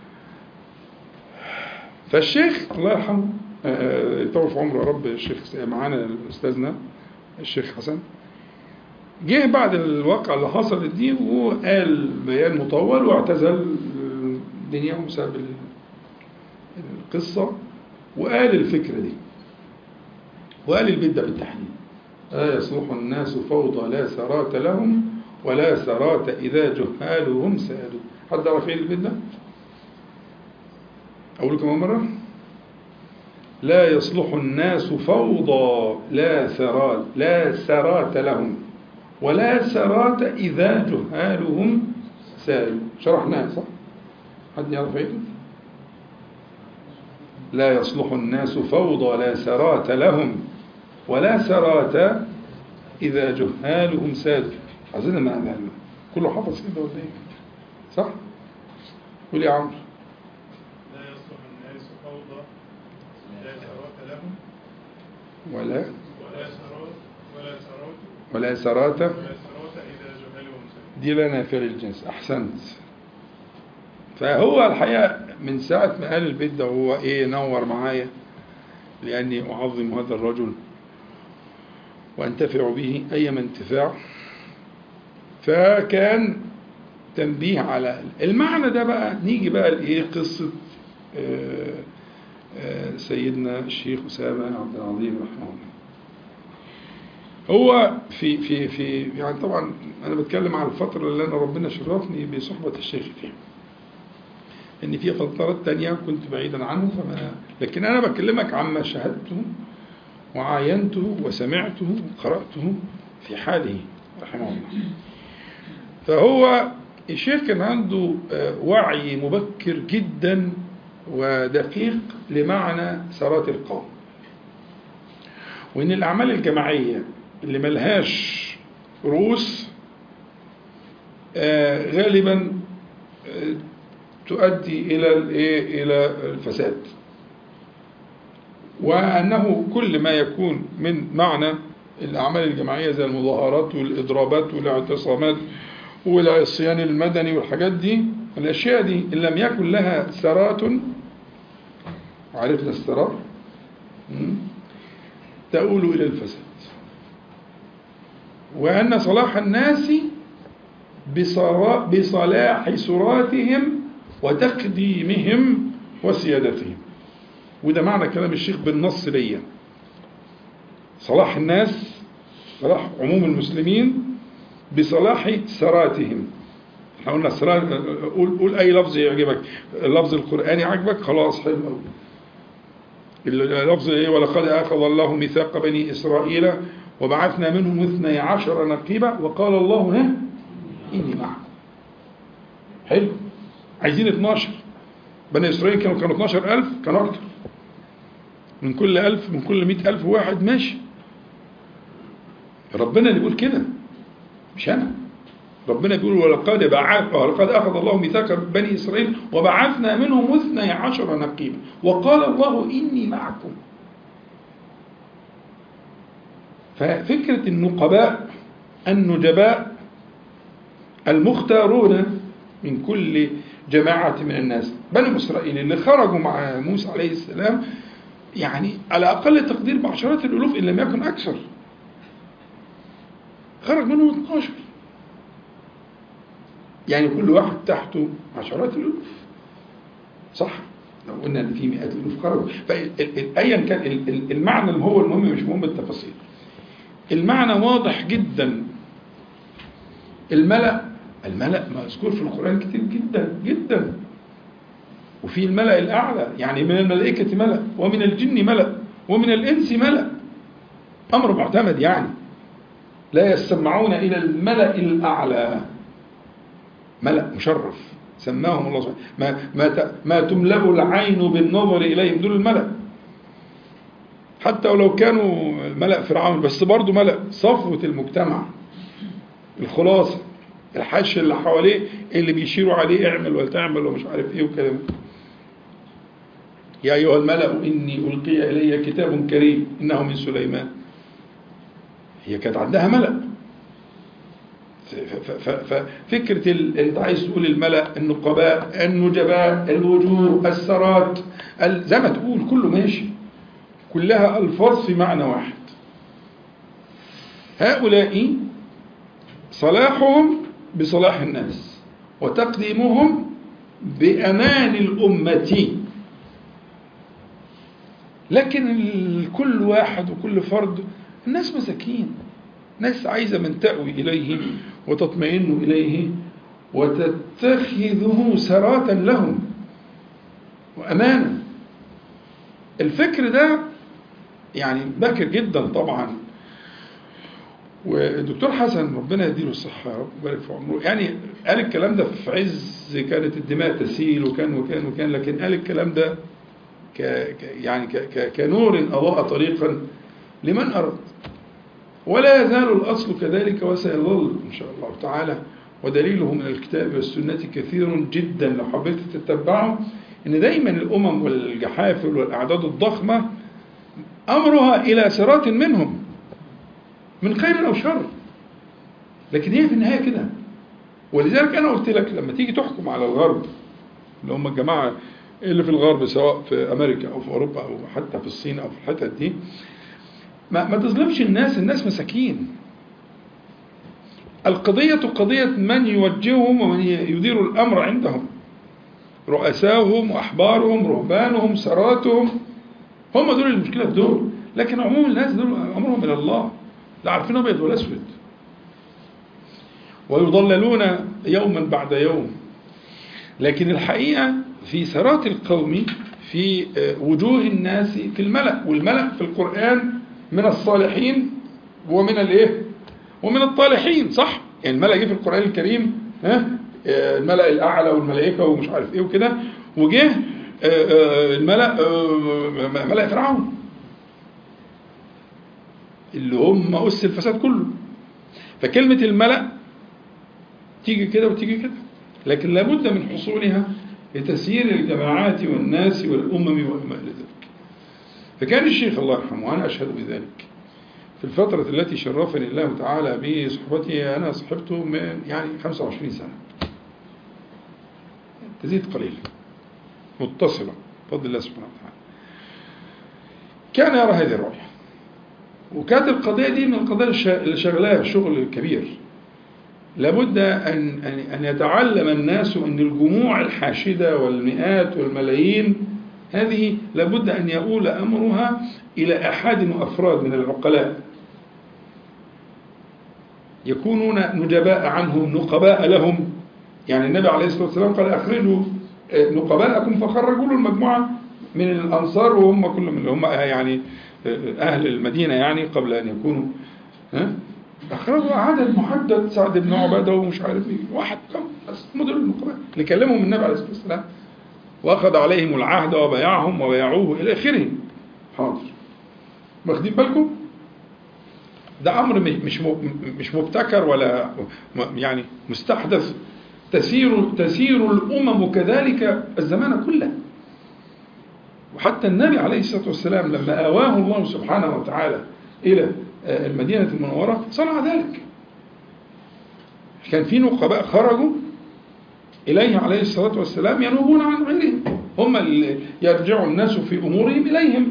فالشيخ الله يرحمه آه، يطول في عمره يا رب الشيخ معانا استاذنا الشيخ حسن جه بعد الواقعة اللي حصلت دي وقال بيان مطول واعتزل الدنيا بسبب ال- القصة وقال الفكرة دي وقال البيت ده بالتحديد لا يصلح الناس فوضى لا سرات لهم ولا سرات إذا جهالهم سادوا حد عرف ايه البيت ده؟ أقول كمان مرة لا يصلح الناس فوضى لا سرات لا سرات لهم ولا سرات إذا جهالهم سالوا شرحناها صح؟ حد يعرف ايه؟ لا يصلح الناس فوضى لا سرات لهم ولا سرات إذا جهالهم سادوا عايزين ما كله حفظ كده ولا ايه؟ صح؟ قول يا عمرو لا يصلح الناس فوضى لا ثروة لهم ولا ولا ثروة ولا ثروة ولا سرات ولا ثروة إذا جهلهم سبيل دي لا نافية للجنس أحسنت فهو الحقيقة من ساعة ما قال البيت ده هو إيه نور معايا لأني أعظم هذا الرجل وأنتفع به أيما انتفاع فكان تنبيه على المعنى ده بقى نيجي بقى لإيه قصة آه، آه، سيدنا الشيخ أسامة عبد العظيم رحمه الله هو في في في يعني طبعا انا بتكلم على الفتره اللي انا ربنا شرفني بصحبه الشيخ فيها ان في فترات تانية كنت بعيدا عنه فما لكن انا بكلمك عما شاهدته وعاينته وسمعته وقراته في حاله رحمه الله فهو الشيخ كان عنده آه، وعي مبكر جدا ودقيق لمعنى سرات القوم وان الاعمال الجماعيه اللي ملهاش رؤوس آه، غالبا آه، تؤدي الى الايه الى الفساد وانه كل ما يكون من معنى الاعمال الجماعيه زي المظاهرات والاضرابات والاعتصامات والعصيان المدني والحاجات دي الاشياء دي ان لم يكن لها سرات عرفنا السرار مم. تؤول الى الفساد وأن صلاح الناس بصرا- بصلاح سراتهم وتقديمهم وسيادتهم وده معنى كلام الشيخ بالنص ليا صلاح الناس صلاح عموم المسلمين بصلاح سراتهم احنا قلنا السرات قول قول اي لفظ يعجبك اللفظ القراني عجبك خلاص حلو قوي اللفظ ايه ولقد اخذ الله ميثاق بني اسرائيل وبعثنا منهم اثني عشر نقيبا وقال الله ها اني معكم حلو عايزين 12 بني اسرائيل كانوا كانوا 12000 كانوا اكتر من كل 1000 من كل 100000 واحد ماشي ربنا اللي بيقول كده مش انا ربنا بيقول ولقد بعث ولقد اخذ الله ميثاق بني اسرائيل وبعثنا منهم اثني عشر نقيبا وقال الله اني معكم ففكرة النقباء النجباء المختارون من كل جماعة من الناس بني إسرائيل اللي خرجوا مع موسى عليه السلام يعني على أقل تقدير بعشرات الألوف إن لم يكن أكثر خرج منهم 12 يعني كل واحد تحته عشرات الألوف صح لو قلنا ان في مئات الالوف خرجوا فايا كان ال- ال- المعنى اللي هو المهم مش مهم التفاصيل المعنى واضح جدا الملأ الملأ مذكور في القرآن كتير جدا جدا وفي الملأ الأعلى يعني من الملائكة ملأ ومن الجن ملأ ومن الإنس ملأ أمر معتمد يعني لا يسمعون إلى الملأ الأعلى ملأ مشرف سماهم الله سبحانه ما ما ت- ما تملأ العين بالنظر إليهم دول الملأ حتى ولو كانوا ملأ فرعون بس برضه ملأ صفوة المجتمع الخلاصة الحش اللي حواليه اللي بيشيروا عليه اعمل ولا تعمل ومش عارف ايه وكلام يا أيها الملأ إني ألقي إلي كتاب كريم إنه من سليمان هي كانت عندها ملأ ف- ف- ف- ففكرة ال... انت عايز تقول الملأ النقباء النجباء الوجوه السرات ال... زي ما تقول كله ماشي كلها ألفاظ في معنى واحد هؤلاء صلاحهم بصلاح الناس وتقديمهم بأمان الأمة لكن ال- كل واحد وكل فرد الناس مساكين ناس عايزة من تأوي إليه وتطمئن إليه وتتخذه سراة لهم وأمانة الفكر ده يعني باكر جدا طبعا والدكتور حسن ربنا يديله الصحة يا رب ويبارك في عمره يعني قال الكلام ده في عز كانت الدماء تسيل وكان وكان وكان لكن قال الكلام ده ك ك- يعني ك ك كنور أضاء طريقا لمن أراد ولا يزال الأصل كذلك وسيظل إن شاء الله تعالى ودليله من الكتاب والسنة كثير جدا لو حبيت تتبعه إن دايما الأمم والجحافل والأعداد الضخمة أمرها إلى صراط منهم من خير أو شر لكن هي في النهاية كده ولذلك أنا قلت لك لما تيجي تحكم على الغرب اللي هم الجماعة اللي في الغرب سواء في أمريكا أو في أوروبا أو حتى في الصين أو في الحتت دي ما, ما تظلمش الناس الناس مساكين القضية قضية من يوجههم ومن يدير الأمر عندهم رؤساهم وأحبارهم رهبانهم سراتهم هم دول المشكلة في دول لكن عموم الناس دول أمرهم إلى الله لا عارفين أبيض ولا أسود ويضللون يوما بعد يوم لكن الحقيقة في سرات القوم في وجوه الناس في الملأ والملأ في القرآن من الصالحين ومن الايه ومن الطالحين صح يعني الملأ جه في القرآن الكريم ها الملأ الأعلى والملائكة ومش عارف إيه وكده وجه الملأ ملأ فرعون اللي هم أس الفساد كله فكلمة الملأ تيجي كده وتيجي كده لكن لابد من حصولها لتسيير الجماعات والناس والأمم وما إلى ذلك فكان الشيخ الله يرحمه وأنا أشهد بذلك في الفترة التي شرفني الله تعالى بصحبته أنا صحبته من يعني 25 سنة تزيد قليلا متصلة بفضل الله سبحانه وتعالى كان يرى هذه الرؤية وكانت القضية دي من القضايا اللي شغلها شغل كبير لابد أن أن يتعلم الناس أن الجموع الحاشدة والمئات والملايين هذه لابد أن يؤول أمرها إلى أحد وأفراد من العقلاء يكونون نجباء عنهم نقباء لهم يعني النبي عليه الصلاة والسلام قال أخرجوا نقباءكم فخرجوا له المجموعة من الأنصار وهم كل من هم يعني أهل المدينة يعني قبل أن يكونوا ها أخرجوا عدد محدد سعد بن عبادة ومش عارف إيه واحد كم بس مدير النقباء اللي كلمهم النبي عليه الصلاة والسلام وأخذ عليهم العهد وبايعهم وبايعوه إلى آخره حاضر واخدين بالكم؟ ده أمر مش مش مبتكر ولا يعني مستحدث تسير تسير الأمم كذلك الزمان كله وحتى النبي عليه الصلاة والسلام لما آواه الله سبحانه وتعالى إلى المدينة المنورة صنع ذلك كان في نقباء خرجوا إليه عليه الصلاة والسلام ينوبون عن غيرهم هم اللي يرجع الناس في أمورهم إليهم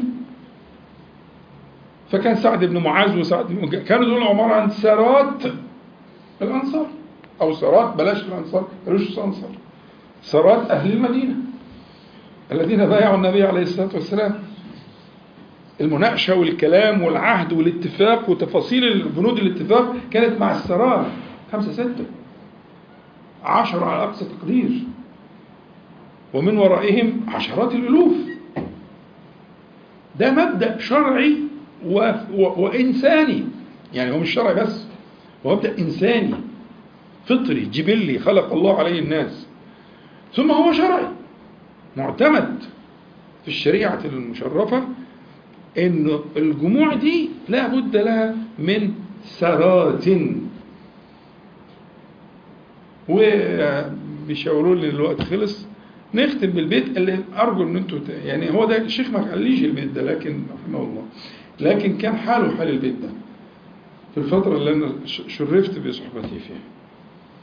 فكان سعد بن معاذ وسعد بن كانوا دول عبارة عن سرات الأنصار أو سرات بلاش الأنصار بلاش الأنصار سرات أهل المدينة الذين بايعوا النبي عليه الصلاة والسلام المناقشة والكلام والعهد والاتفاق وتفاصيل بنود الاتفاق كانت مع السرار خمسة ستة عشرة على أقصى تقدير ومن ورائهم عشرات الألوف ده مبدأ شرعي و... و... وإنساني يعني هو مش شرعي بس هو مبدأ إنساني فطري جبلي خلق الله عليه الناس ثم هو شرعي معتمد في الشريعة المشرفة ان الجموع دي لا بد لها من سرات وبيشاوروا لي الوقت خلص نختم بالبيت اللي ارجو ان انتوا يعني هو ده الشيخ ما قاليش البيت ده لكن رحمه الله لكن كان حاله حال البيت ده في الفترة اللي انا شرفت بصحبتي فيها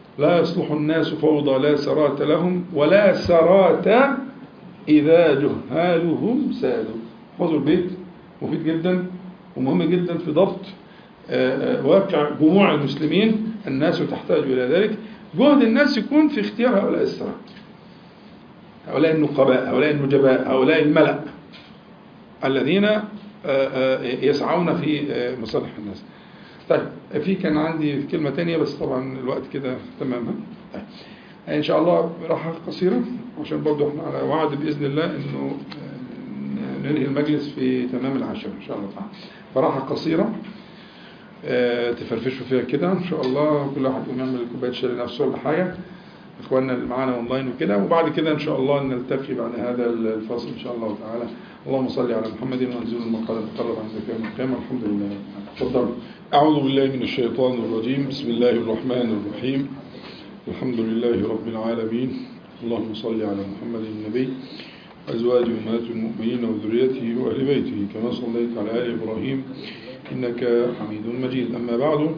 لا يصلح الناس فوضى لا سرات لهم ولا سرات إذا جهالهم سادوا حفظوا البيت مفيد جدا ومهم جدا في ضبط آه، آه، واقع جموع المسلمين الناس تحتاج إلى ذلك جهد الناس يكون في اختيار هؤلاء السرات هؤلاء النقباء هؤلاء النجباء هؤلاء الملأ الذين آه، آه، يسعون في آه، مصالح الناس طيب في كان عندي كلمة تانية بس طبعا الوقت كده تماما طيب. إن شاء الله راحة قصيرة عشان برضو احنا على وعد بإذن الله إنه آه، ننهي المجلس في تمام العشرة إن شاء الله تعالى فراحة قصيرة آه، تفرفشوا فيها كده إن شاء الله كل واحد يقوم يعمل كوباية شاي لنفسه ولا حاجة إخواننا اللي معانا أونلاين وكده وبعد كده إن شاء الله نلتقي بعد هذا الفصل إن شاء الله تعالى اللهم صل على محمد وانزل المقام المقرب عندك يوم القيامة الحمد لله تفضل أعوذ بالله من الشيطان الرجيم بسم الله الرحمن الرحيم الحمد لله رب العالمين اللهم صل على محمد النبي أزواج أمهات المؤمنين وذريته وأهل بيته كما صليت على آل إبراهيم إنك حميد مجيد أما بعد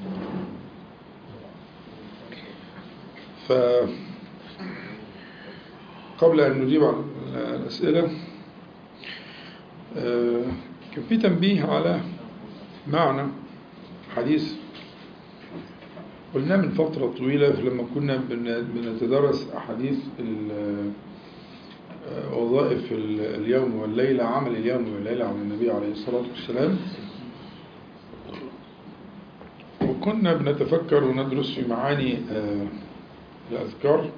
ف قبل أن نجيب على الأسئلة آه، كان في تنبيه على معنى حديث قلنا من فترة طويلة لما كنا بن- بنتدرس أحاديث ال- آه، وظائف ال- اليوم والليلة عمل اليوم والليلة عن النبي عليه الصلاة والسلام وكنا بنتفكر وندرس في معاني آه، الأذكار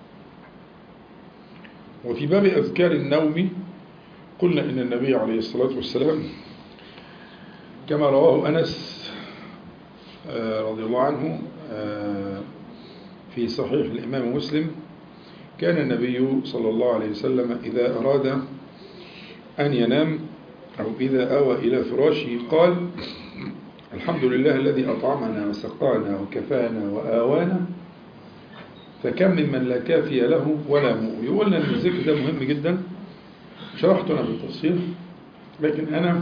وفي باب أذكار النوم قلنا إن النبي عليه الصلاة والسلام كما رواه أنس آه، رضي الله عنه آه، في صحيح الإمام مسلم كان النبي صلى الله عليه وسلم إذا أراد أن ينام أو إذا أوى إلى فراشه قال الحمد لله الذي أطعمنا وسقانا وكفانا وآوانا فكم ممن لا كافي له ولا مؤوي قلنا ان الذكر ده مهم جدا شرحته انا بالتفصيل لكن انا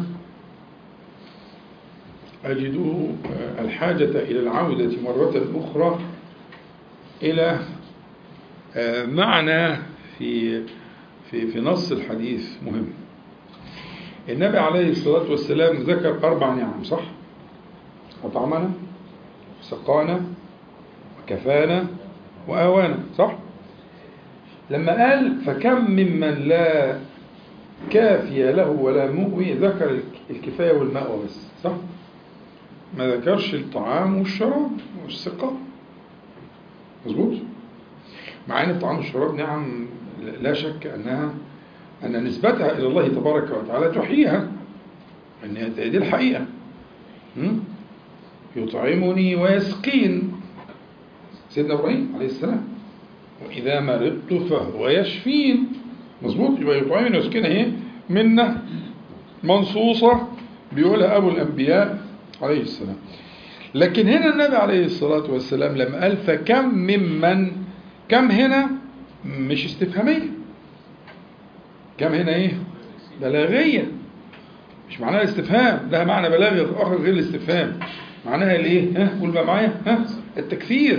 اجده آه، الحاجة الى العودة مرة اخرى الى آه، معنى في في في نص الحديث مهم النبي عليه الصلاة والسلام ذكر أربع نعم صح؟ أطعمنا سقانا وكفانا وآوانا صح؟ لما قال فكم ممن لا كافي له ولا مؤوي ذكر الكفاية والمأوى بس صح؟ ما ذكرش الطعام والشراب والسقاء مظبوط؟ مع ان الطعام والشراب نعم لا شك انها ان نسبتها الى الله تبارك وتعالى تحييها ان دي الحقيقه م? يطعمني ويسقين سيدنا ابراهيم عليه السلام واذا مرضت فهو يشفين مظبوط يبقى يطعمني ويسقين اهي منه منصوصه بيقولها ابو الانبياء عليه السلام لكن هنا النبي عليه الصلاه والسلام لما قال فكم ممن كم هنا مش استفهاميه كم هنا ايه بلاغيه مش معناها الاستفهام لها معنى بلاغي اخر غير الاستفهام معناها الايه ها قول بقى معايا ها التكثير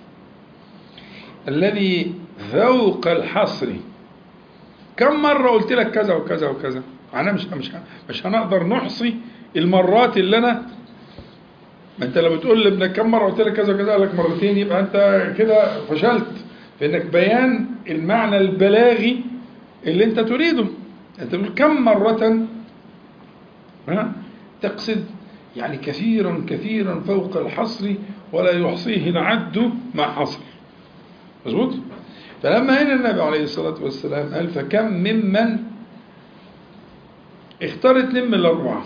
الذي فوق الحصر كم مرة قلت لك كذا وكذا وكذا أنا مش مش مش هنقدر نحصي المرات اللي أنا ما أنت لو بتقول لابنك كم مرة قلت لك كذا وكذا قال لك مرتين يبقى أنت كده فشلت في إنك بيان المعنى البلاغي اللي أنت تريده أنت تقول كم مرة ها تقصد يعني كثيرا كثيرا فوق الحصر ولا يحصيه العد ما حصل مظبوط فلما هنا النبي عليه الصلاة والسلام قال فكم ممن اختار اتنين من الأربعة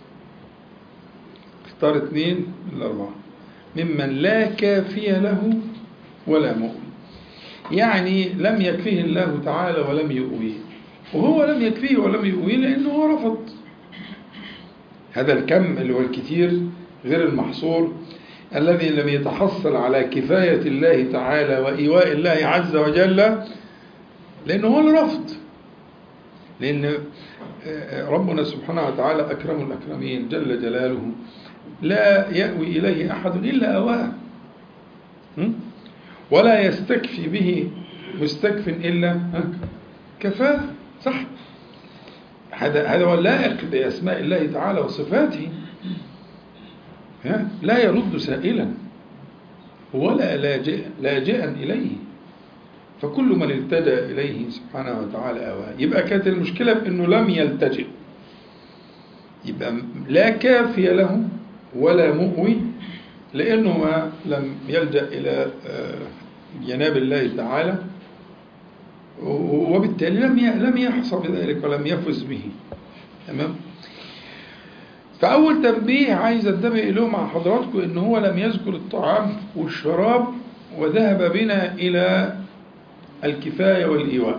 اختار اتنين من الأربعة ممن لا كافي له ولا مؤوي يعني لم يكفيه الله تعالى ولم يؤويه وهو لم يكفيه ولم يؤويه لأنه هو رفض هذا الكم اللي هو الكثير غير المحصور الذي لم يتحصل على كفاية الله تعالى وإيواء الله عز وجل لأنه هو الرفض لأن ربنا سبحانه وتعالى أكرم الأكرمين جل جلاله لا يأوي إليه أحد إلا أواه ولا يستكفي به مستكف إلا ها؟ كفاه صح هذا هذا هو اللائق بأسماء الله تعالى وصفاته ها؟ لا يرد سائلا ولا لاجئ لاجئا إليه فكل من التجأ إليه سبحانه وتعالى أواه يبقى كانت المشكلة بأنه لم يلتجئ يبقى لا كافي له ولا مؤوي لأنه ما لم يلجأ إلى آه، جناب الله تعالى وبالتالي لم ي- لم يحصى بذلك ولم يفز به تمام فأول تنبيه عايز انتبه له مع حضراتكم إن هو لم يذكر الطعام والشراب وذهب بنا إلى الكفاية والإيواء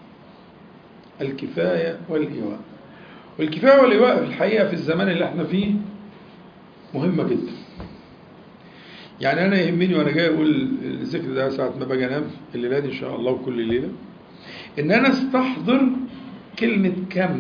الكفاية والإيواء والكفاية والإيواء في الحقيقة في الزمان اللي احنا فيه مهمة جدا يعني أنا يهمني وأنا جاي أقول الذكر ده ساعة ما باجي أنام الليلة دي إن شاء الله وكل ليلة إن أنا أستحضر كلمة كم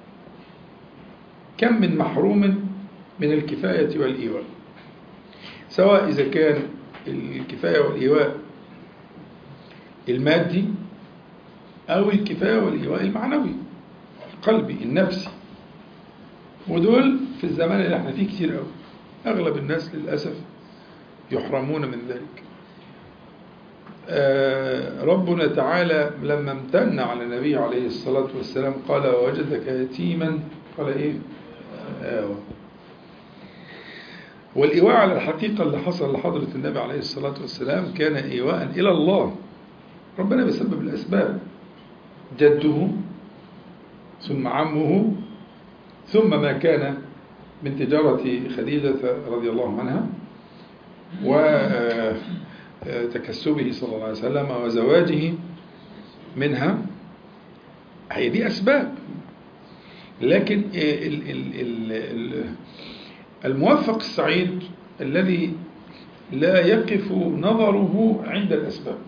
كم من محروم من الكفاية والإيواء سواء إذا كان الكفاية والإيواء المادي أو الكفاية والإيواء المعنوي القلبي النفسي ودول في الزمان اللي احنا فيه كتير قوي أغلب الناس للأسف يحرمون من ذلك آه، ربنا تعالى لما امتن على النبي عليه الصلاة والسلام قال ووجدك يتيما قال إيه آه. والإيواء على الحقيقة اللي حصل لحضرة النبي عليه الصلاة والسلام كان إيواء إلى الله ربنا بيسبب الأسباب جده ثم عمه ثم ما كان من تجارة خديجة رضي الله عنها وتكسبه صلى الله عليه وسلم وزواجه منها هي دي أسباب لكن ال- ال- ال- ال- الموفق السعيد الذي لا يقف نظره عند الأسباب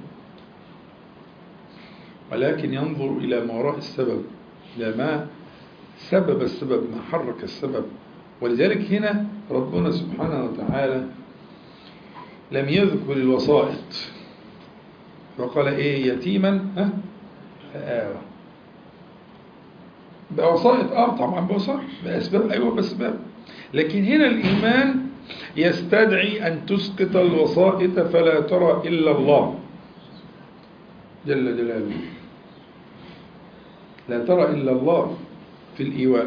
ولكن ينظر إلى ما وراء السبب إلى ما سبب السبب ما حرك السبب ولذلك هنا ربنا سبحانه وتعالى لم يذكر الوسائط فقال ايه يتيما ها فآوى بوسائط اه طبعا بوسائط بأسباب ايوه بأسباب لكن هنا الإيمان يستدعي أن تسقط الوسائط فلا ترى إلا الله جل جلاله لا ترى إلا الله في الإيواء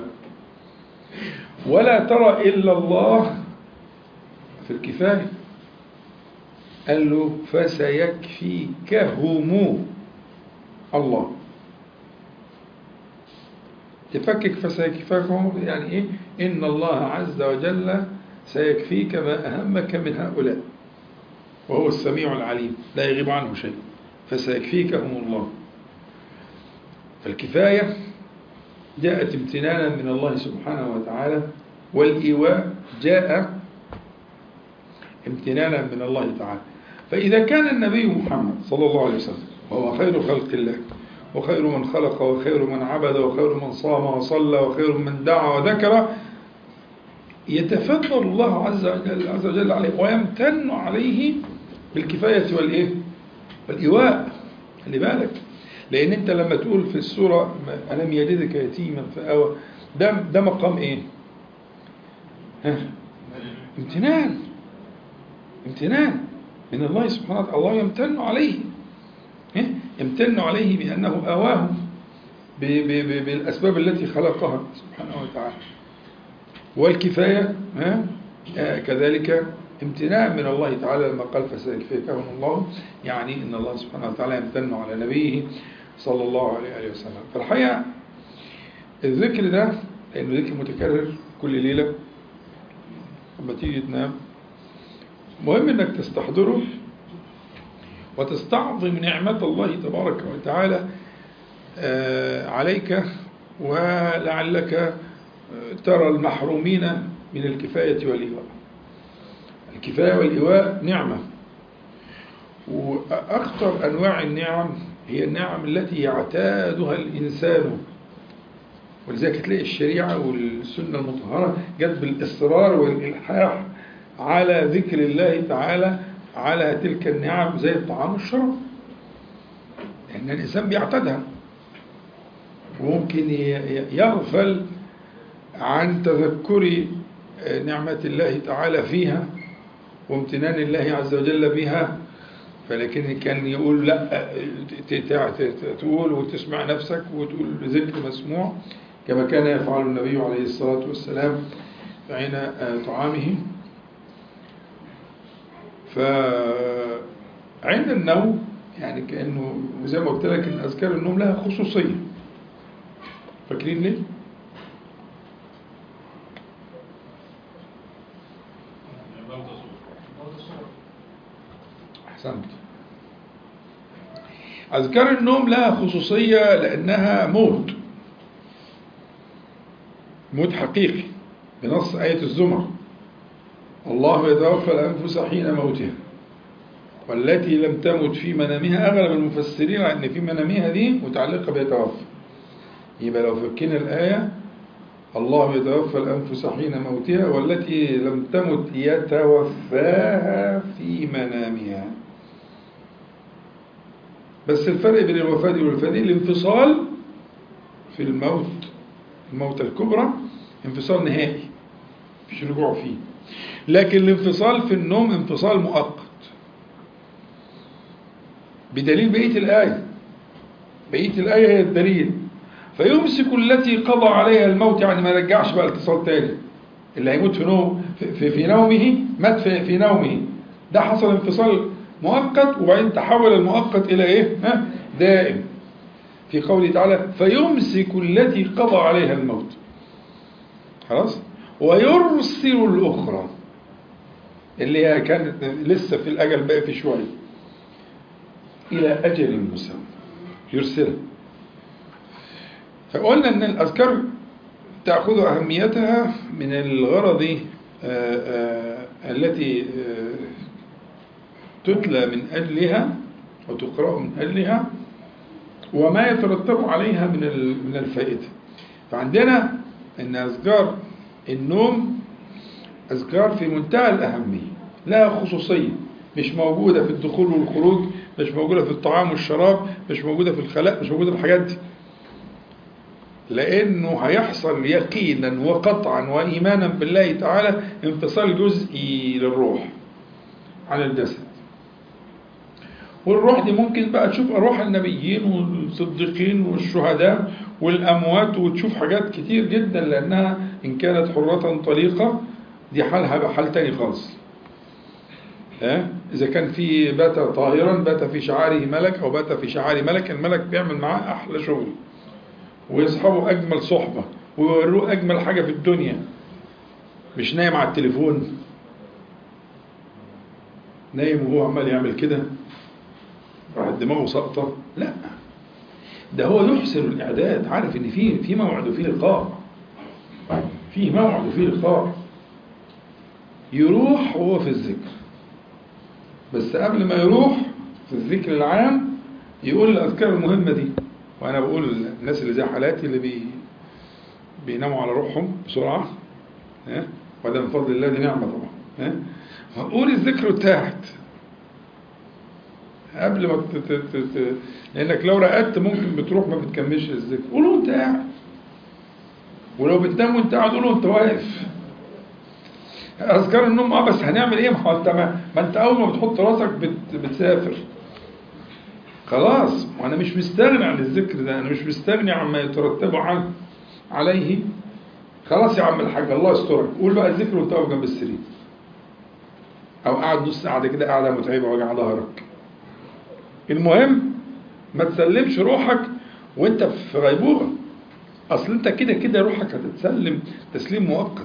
ولا ترى إلا الله في الكفاية قال له فسيكفيكهم الله تفكك فسيكفيكهم يعني إيه إن الله عز وجل سيكفيك ما أهمك من هؤلاء وهو السميع العليم لا يغيب عنه شيء فسيكفيكهم الله فالكفاية جاءت امتنانا من الله سبحانه وتعالى والإيواء جاء امتنانا من الله تعالى فإذا كان النبي محمد صلى الله عليه وسلم وهو خير خلق الله وخير من خلق وخير من عبد وخير من صام وصلى وخير من دعا وذكر يتفضل الله عز وجل, عز وجل عليه ويمتن عليه بالكفاية والإيه؟ والإيواء خلي بالك لأن أنت لما تقول في السورة ألم يجدك يتيما فآوى ده ده مقام إيه؟ ها؟ امتنان امتنان من الله سبحانه وتعالى الله يمتن عليه ها؟ يمتن عليه بأنه آواه ب- ب- ب- بالأسباب التي خلقها سبحانه وتعالى والكفاية ها؟ آه، كذلك امتناع من الله تعالى لما قال فسيكفيكهم الله يعني ان الله سبحانه وتعالى يمتن على نبيه صلى الله عليه وآله وسلم فالحقيقة الذكر ده لأنه ذكر متكرر كل ليلة لما تيجي تنام مهم انك تستحضره وتستعظم نعمة الله تبارك وتعالى آه، عليك ولعلك آه، ترى المحرومين من الكفاية والإيواء الكفاية والإيواء نعمة وأخطر أنواع النعم هي النعم التي يعتادها الإنسان ولذلك تلاقي الشريعة والسنة المطهرة جت بالإصرار والإلحاح على ذكر الله تعالى على تلك النعم زي الطعام والشراب لأن الإنسان بيعتادها وممكن ي- ي- يغفل عن تذكر نعمة الله تعالى فيها وامتنان الله عز وجل بها فلكن كان يقول لا ت- ت- ت- تقول وتسمع نفسك وتقول ذكر مسموع كما كان يفعل النبي عليه الصلاة والسلام حين آه، طعامه فعند النوم يعني كأنه زي ما قلت لك إن أذكار النوم لها خصوصية فاكرين ليه؟ أحسنت أذكار النوم لها خصوصية لأنها موت موت حقيقي بنص آية الزمر الله يتوفى الأنفس حين موتها والتي لم تمت في منامها أغلب المفسرين على أن في منامها دي متعلقة بيتوفى يبقى لو فكنا الآية الله يتوفى الأنفس حين موتها والتي لم تمت يتوفاها في منامها بس الفرق بين الوفاة دي والوفاة دي الانفصال في الموت الموتة الكبرى انفصال نهائي مفيش رجوع فيه لكن الانفصال في النوم انفصال مؤقت بدليل بقية الآية بقية الآية هي الدليل فيمسك التي قضى عليها الموت يعني ما يرجعش بقى الاتصال تاني اللي هيموت في نوم في, في, في نومه مات في, في نومه ده حصل انفصال مؤقت وبعدين تحول المؤقت إلى إيه؟ ها؟ دائم في قوله تعالى فيمسك التي قضى عليها الموت خلاص ويرسل الأخرى اللي هي كانت لسه في الأجل باقي في شوية إلى أجل مسمى يرسلها فقلنا أن الأذكار تأخذ أهميتها من الغرض آه، آه، التي آه، تتلى من أجلها وتقرأ من أجلها وما يترتب عليها من ال- من الفائدة فعندنا أن أذكار النوم أذكار في منتهى الأهمية لها خصوصية مش موجودة في الدخول والخروج مش موجودة في الطعام والشراب مش موجودة في الخلاء مش موجودة في الحاجات دي لأنه هيحصل يقينا وقطعا وإيمانا بالله تعالى انفصال جزئي للروح عن الجسد والروح دي ممكن بقى تشوف أرواح النبيين والصديقين والشهداء والأموات وتشوف حاجات كتير جدا لأنها إن كانت حرة طليقة دي حالها بقى حال تاني خالص ها؟ إذا كان في بات طاهرا بات في شعاره ملك أو بات في شعار ملك الملك بيعمل معاه أحلى شغل ويصحبوا أجمل صحبة ويوروه أجمل حاجة في الدنيا مش نايم على التليفون نايم وهو عمال يعمل كده راحت دماغه ساقطة لا ده هو يحسن الإعداد عارف إن في في موعد وفي لقاء في موعد وفي لقاء يروح وهو في الذكر بس قبل ما يروح في الذكر العام يقول الأذكار المهمة دي وأنا بقول الناس اللي زي حالاتي اللي بي بيناموا على روحهم بسرعة ها وده من فضل الله دي نعمة طبعا ها هقول الذكر بتاعت قبل ما ت... ت... ت... ت... لأنك لو رقدت ممكن بتروح ما بتكملش الذكر قوله وأنت قاعد ولو بتنام وأنت قاعد قوله وأنت واقف أذكار النوم اه بس هنعمل ايه ما هو انت ما, ما انت اول ما بتحط راسك بت بتسافر خلاص وانا مش مستغني عن الذكر ده انا مش مستغني عما يترتب عنه عليه خلاص يا عم الحاج الله يسترك قول بقى الذكر وانت واقف جنب السرير او قاعد نص قاعده كده قاعده متعبه وجع ظهرك المهم ما تسلمش روحك وانت في غيبوبه اصل انت كده كده روحك هتتسلم تسليم مؤقت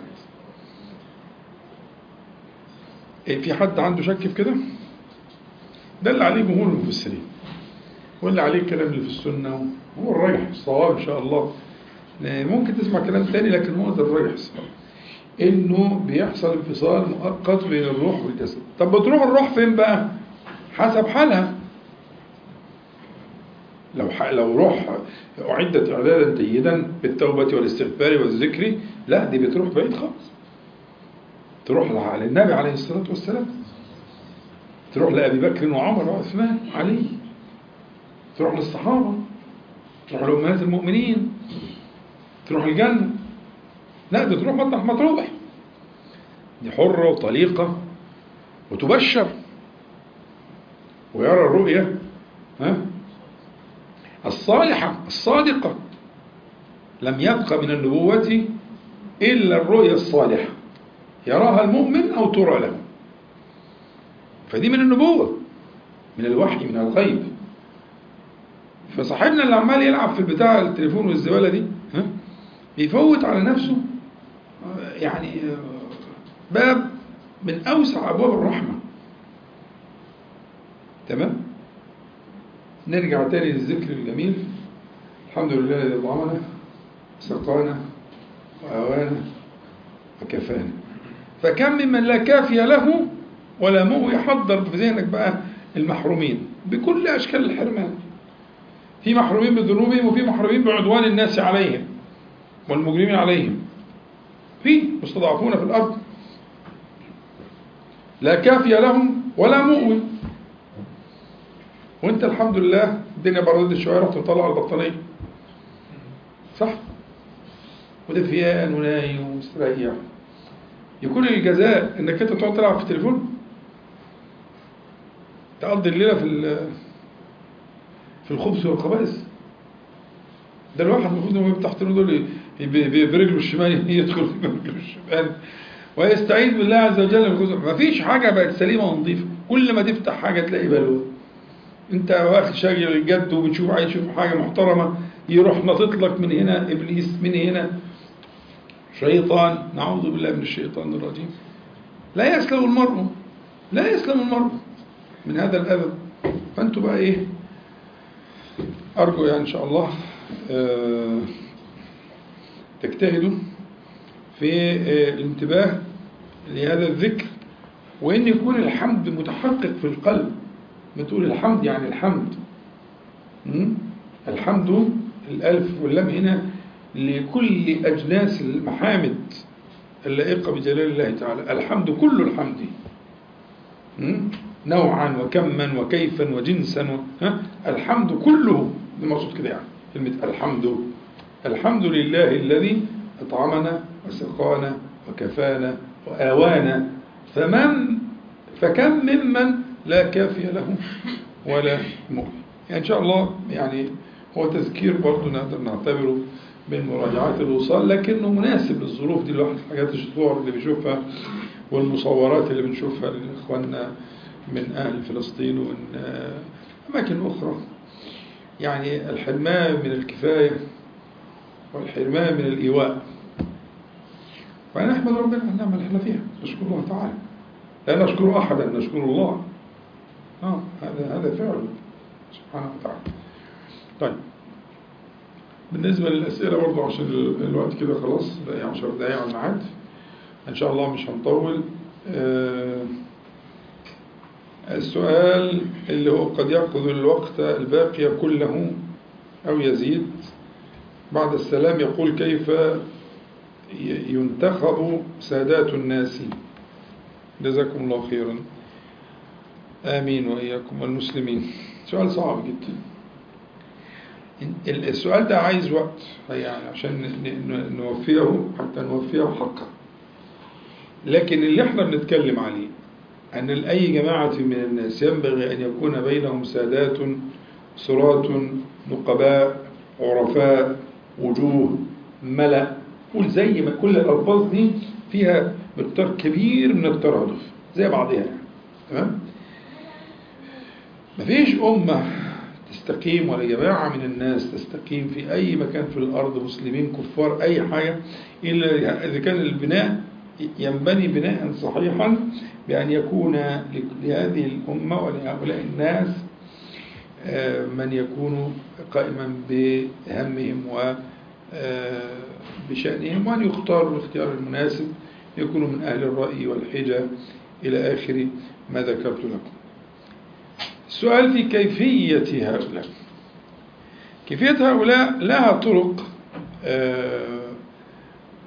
إيه في حد عنده شك في كده ده اللي عليه جمهور المفسرين واللي عليه الكلام اللي في السنة هو الراجح الصواب إن شاء الله ممكن تسمع كلام تاني لكن هو ده الراجح الصواب إنه بيحصل انفصال مؤقت بين الروح والجسد طب بتروح الروح فين بقى حسب حالها لو ح... لو روح أعدت إعدادا جيدا بالتوبة والاستغفار والذكر لا دي بتروح بعيد خالص تروح للنبي عليه الصلاة والسلام تروح لأبي بكر وعمر وعثمان وعلي تروح للصحابة تروح لأمهات المؤمنين تروح الجنة لا ده تروح مطرح ما تروح دي حرة وطليقة وتبشر ويرى الرؤية ها الصالحة الصادقة لم يبق من النبوة إلا الرؤيا الصالحة يراها المؤمن أو ترى له فدي من النبوة من الوحي من الغيب فصاحبنا اللي عمال يلعب في البتاع التليفون والزبالة دي ها بيفوت على نفسه آه، يعني آه، باب من أوسع أبواب الرحمة تمام نرجع تاني للذكر الجميل الحمد لله الذي أطعمنا سقانا وآوانا وكفانا فكم ممن لا كافي له ولا مؤوي يحضر في ذهنك بقى المحرومين بكل أشكال الحرمان في محرومين بذنوبهم وفي محرومين بعدوان الناس عليهم والمجرمين عليهم في مستضعفون في الأرض لا كافي لهم ولا مؤوي وانت الحمد لله الدنيا بردت شويه رحت مطلع البطانيه صح ودفيان ونايم ومستريح يكون الجزاء انك انت تقعد تلعب في التليفون تقضي الليله في ال- في الخبز والخبائث ده الواحد المفروض انه يفتح تليفون دول ي- ب- ب- برجله الشمال يدخل برجله الشمال ويستعيذ بالله عز وجل من الخبز مفيش حاجه بقت سليمه ونظيفه كل ما تفتح حاجه تلاقي بلوه انت واخد شاغل الجد وبتشوف عايز تشوف حاجه محترمه يروح ناطط لك من هنا ابليس من هنا شيطان نعوذ بالله من الشيطان الرجيم لا يسلم المرء لا يسلم المرء من هذا الاذى فانتوا بقى ايه ارجو يعني ان شاء الله آه، تجتهدوا في آه، الانتباه لهذا الذكر وان يكون الحمد متحقق في القلب بتقول الحمد يعني الحمد م? الحمد الألف واللام هنا لكل أجناس المحامد اللائقة بجلال الله تعالى الحمد كل الحمد م? نوعا وكما وكيفا وجنسا و... ها؟ الحمد كله ده مقصود كده يعني كلمة الحمد الحمد لله الذي أطعمنا وسقانا وكفانا وآوانا فمن فكم ممن لا كافي له ولا مؤمن يعني إن شاء الله يعني هو تذكير برضه نقدر نعتبره من مراجعات الوصال لكنه مناسب للظروف دي الواحد حاجات الصور اللي بيشوفها والمصورات اللي بنشوفها لإخواننا من أهل فلسطين ومن آه، أماكن أخرى يعني الحرمان من الكفاية والحرمان من الإيواء فنحمد ربنا على النعمة اللي احنا فيها نشكر الله تعالى لا نشكر أحدا نشكر الله آه هذا هذا فعل سبحانه وتعالى طيب بالنسبة للأسئلة برضه عشان ال- الوقت كده خلاص بقى 10 دقايق على الميعاد إن شاء الله مش هنطول آه، السؤال اللي هو قد يأخذ الوقت الباقي كله أو يزيد بعد السلام يقول كيف ي- ينتخب سادات الناس جزاكم الله خيرا آمين وإياكم والمسلمين سؤال صعب جدا ال- السؤال ده عايز وقت يعني عشان ن- ن- نوفيه حتى نوفيه حقه لكن اللي احنا بنتكلم عليه أن لأي جماعة من الناس ينبغي أن يكون بينهم سادات صراط نقباء عرفاء وجوه ملأ قول زي ما كل الألفاظ دي فيها مقدار كبير من الترادف زي بعضها يعني تمام مفيش أمة تستقيم ولا جماعة من الناس تستقيم في أي مكان في الأرض مسلمين كفار أي حاجة إلا إذا كان البناء ينبني بناء صحيحا بأن يكون لهذه الأمة ولهؤلاء الناس آه، من يكون قائما بهمهم وبشأنهم وأن يختار الاختيار المناسب يكونوا من أهل الرأي والحجة إلى آخر ما ذكرت لكم السؤال في كيفية هؤلاء كيفية هؤلاء لها طرق آه،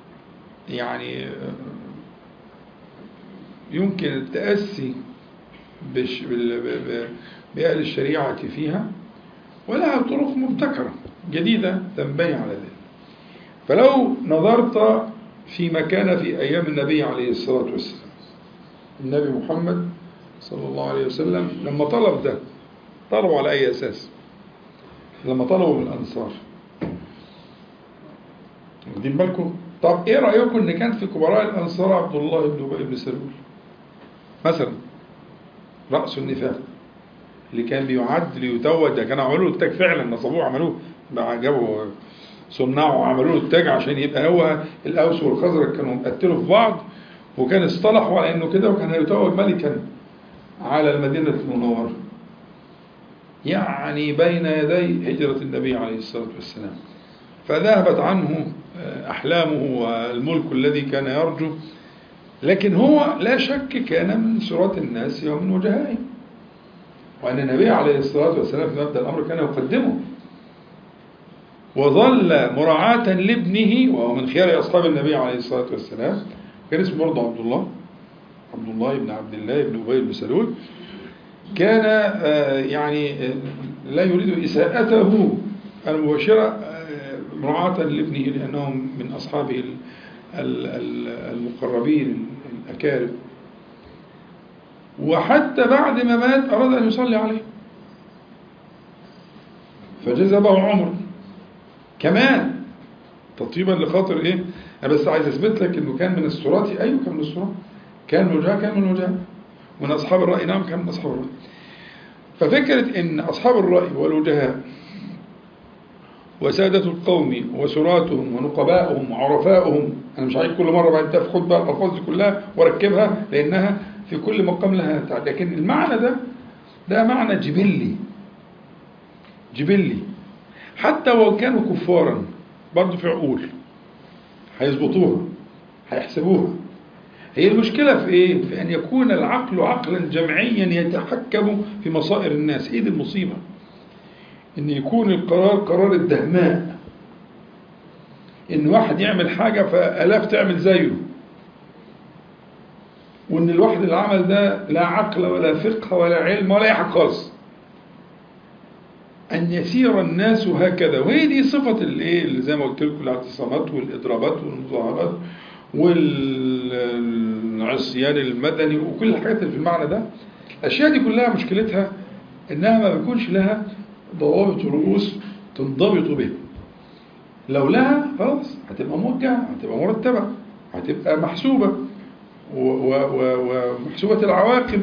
يعني آه، يمكن التأسي بش بال- ب- ب- بأهل الشريعة فيها ولها طرق مبتكرة جديدة تنبني على ذلك فلو نظرت فيما كان في أيام النبي عليه الصلاة والسلام النبي محمد صلى الله عليه وسلم لما طلب ده طلبوا على أي أساس لما طلبوا من الأنصار واخدين بالكم طب ايه رأيكم ان كان في كبراء الأنصار عبد الله بن أبي بن سلول مثلا رأس النفاق اللي كان بيعد ليتوج ده كانوا عملوا له التاج فعلا نصبوه عملوه بقى جابوا صناعه وعملوا له التاج عشان يبقى هو الأوس والخزرج كانوا مقتلوا في بعض وكان اصطلحوا على انه كده وكان هيتوج ملكا على المدينة المنورة يعني بين يدي هجرة النبي عليه الصلاة والسلام فذهبت عنه أحلامه والملك الذي كان يرجو لكن هو لا شك كان من سرات الناس ومن وجهائهم وأن النبي عليه الصلاة والسلام في مبدأ الأمر كان يقدمه وظل مراعاة لابنه وهو من خيار أصحاب النبي عليه الصلاة والسلام كان اسمه برضه عبد الله عبد الله بن عبد الله بن أبي بن سلول كان آه، يعني آه، لا يريد إساءته المباشرة آه، مراعاة لابنه لأنه من أصحابه ال- ال- ال- المقربين الأكارم وحتى بعد ما مات أراد أن يصلي عليه فجذبه عمر كمان تطيبا لخاطر ايه انا بس عايز اثبت لك انه كان من السرات ايوه كان من السرات كان من الوجهاء كان من الوجهاء ومن اصحاب الراي نعم كان من اصحاب الراي ففكره ان اصحاب الراي والوجهاء وسادة القوم وسراتهم ونقباؤهم وعرفاؤهم أنا مش عايز كل مرة بعد ده خد بقى الألفاظ دي كلها وأركبها لأنها في كل مقام لها تعب لكن المعنى ده ده معنى جبلي جبلي حتى لو كانوا كفارا برضه في عقول هيظبطوها هيحسبوها هي المشكلة في إيه؟ في أن يكون العقل عقلا جمعيا يتحكم في مصائر الناس إيه دي المصيبة؟ ان يكون القرار قرار الدهماء ان واحد يعمل حاجة فالاف تعمل زيه وان الواحد اللي عمل ده لا عقل ولا فقه ولا علم ولا اي حاجه خالص ان يسير الناس هكذا وهي دي صفه الايه اللي زي ما قلت لكم الاعتصامات والاضرابات والمظاهرات والعصيان المدني وكل الحاجات اللي في المعنى ده الاشياء دي كلها مشكلتها انها ما بيكونش لها ضوابط رؤوس تنضبط بها لو لها خلاص هتبقى موجهة هتبقى مرتبة هتبقى محسوبة و- و- و- ومحسوبة العواقب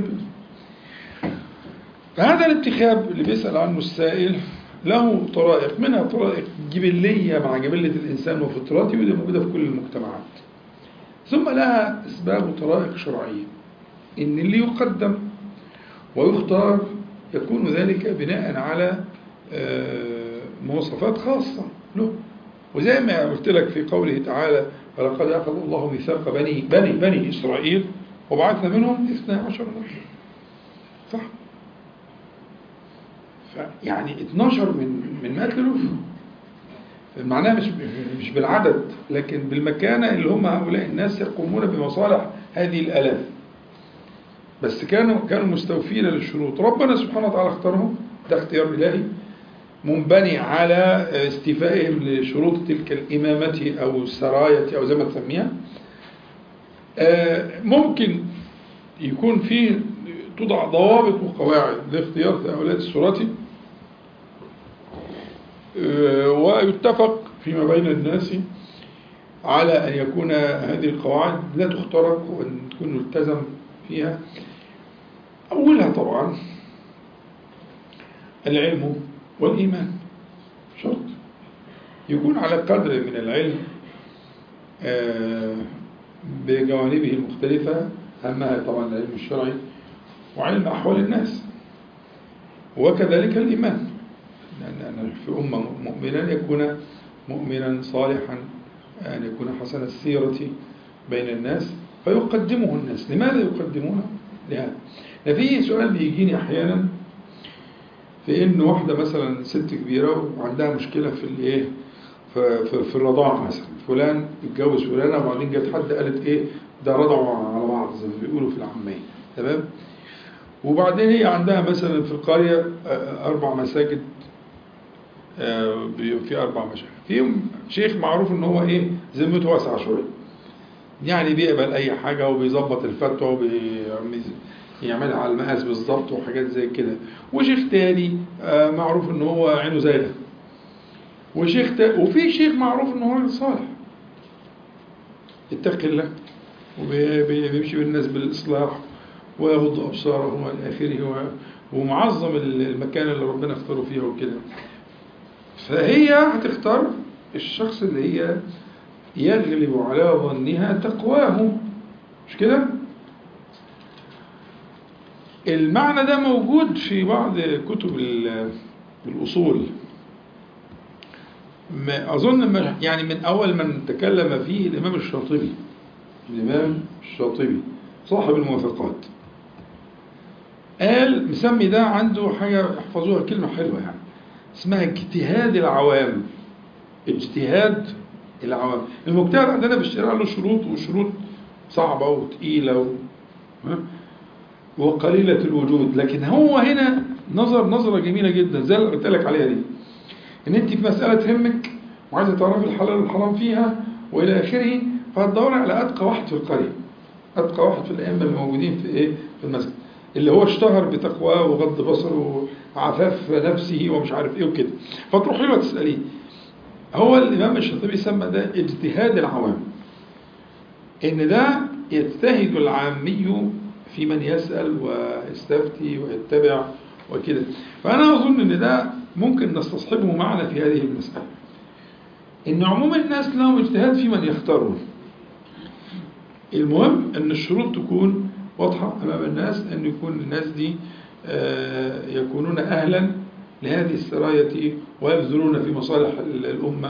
فهذا الانتخاب اللي بيسأل عنه السائل له طرائق منها طرائق جبلية مع جبلة الإنسان وفطرته ودي موجودة في كل المجتمعات ثم لها أسباب وطرائق شرعية إن اللي يقدم ويختار يكون ذلك بناء على آه، مواصفات خاصة له وزي ما قلت لك في قوله تعالى ولقد أخذ الله ميثاق بني بني بني إسرائيل وبعثنا منهم 12 نبيا صح فيعني 12 من من مئات الألوف معناها مش مش بالعدد لكن بالمكانة اللي هم هؤلاء الناس يقومون بمصالح هذه الآلاف بس كانوا كانوا مستوفين للشروط ربنا سبحانه وتعالى اختارهم ده اختيار إلهي منبني على استيفائهم لشروط تلك الإمامة أو السراية أو زي ما تسميها آه، ممكن يكون فيه توضع ضوابط وقواعد لاختيار هؤلاء السرات آه، ويتفق فيما بين الناس على أن يكون هذه القواعد لا تخترق وأن تكون ملتزم فيها أولها طبعا العلم والإيمان شرط يكون على قدر من العلم آه، بجوانبه المختلفة أهمها طبعا العلم الشرعي وعلم أحوال الناس وكذلك الإيمان لأن أن في أمة مؤمنا يكون مؤمنا صالحا أن يكون حسن السيرة بين الناس فيقدمه الناس لماذا يقدمونه لهذا في سؤال بيجيني أحيانا في إن واحدة مثلا ست كبيرة وعندها مشكلة في الإيه في, في, في الرضاعة مثلا فلان اتجوز فلانة وبعدين جت حد قالت إيه ده رضعوا على بعض زي ما بيقولوا في العامية تمام وبعدين هي عندها مثلا في القرية آه، أربع مساجد آه، بي- في أربع مشايخ فيهم شيخ معروف إن هو إيه ذمته واسعة شوية يعني بيقبل أي حاجة وبيظبط الفتوى وبيعملها على المقاس بالظبط وحاجات زي كده وشيخ تاني آه، معروف إن هو عينه زايدة وشيخ تا... وفي شيخ معروف إن هو راجل صالح يتقي الله وبيمشي بالناس بالإصلاح ويغض أبصارهم إلى آخره و- ومعظم المكان اللي ربنا اختاره فيه وكده فهي هتختار الشخص اللي هي يغلب على ظنها تقواه مش كده؟ المعنى ده موجود في بعض كتب ال- الأصول ما أظن ما يعني من أول من تكلم فيه الإمام الشاطبي الإمام الشاطبي صاحب الموافقات قال مسمي ده عنده حاجة احفظوها كلمة حلوة يعني اسمها اجتهاد العوام اجتهاد العوام المجتهد عندنا بالشريعة له شروط وشروط صعبة وتقيلة و... ها؟ وقليلة الوجود لكن هو هنا نظر نظرة جميلة جدا زي اللي قلت لك عليها دي ان انت في مسألة تهمك وعايزة تعرفي الحلال والحرام فيها والى اخره فهتدوري على اتقى واحد في القرية اتقى واحد في الائمة الموجودين في ايه في المسجد اللي هو اشتهر بتقواه وغض بصره وعفاف نفسه ومش عارف ايه وكده فتروحي له تسأليه هو الامام الشاطبي سمى ده اجتهاد العوام ان ده يجتهد العامي في من يسأل ويستفتي ويتبع وكده فأنا أظن أن ده ممكن نستصحبه معنا في هذه المسألة إن عموم الناس لهم اجتهاد في من يختارون المهم أن الشروط تكون واضحة أمام الناس أن يكون الناس دي آه، يكونون أهلا لهذه السراية ويبذلون في مصالح الأمة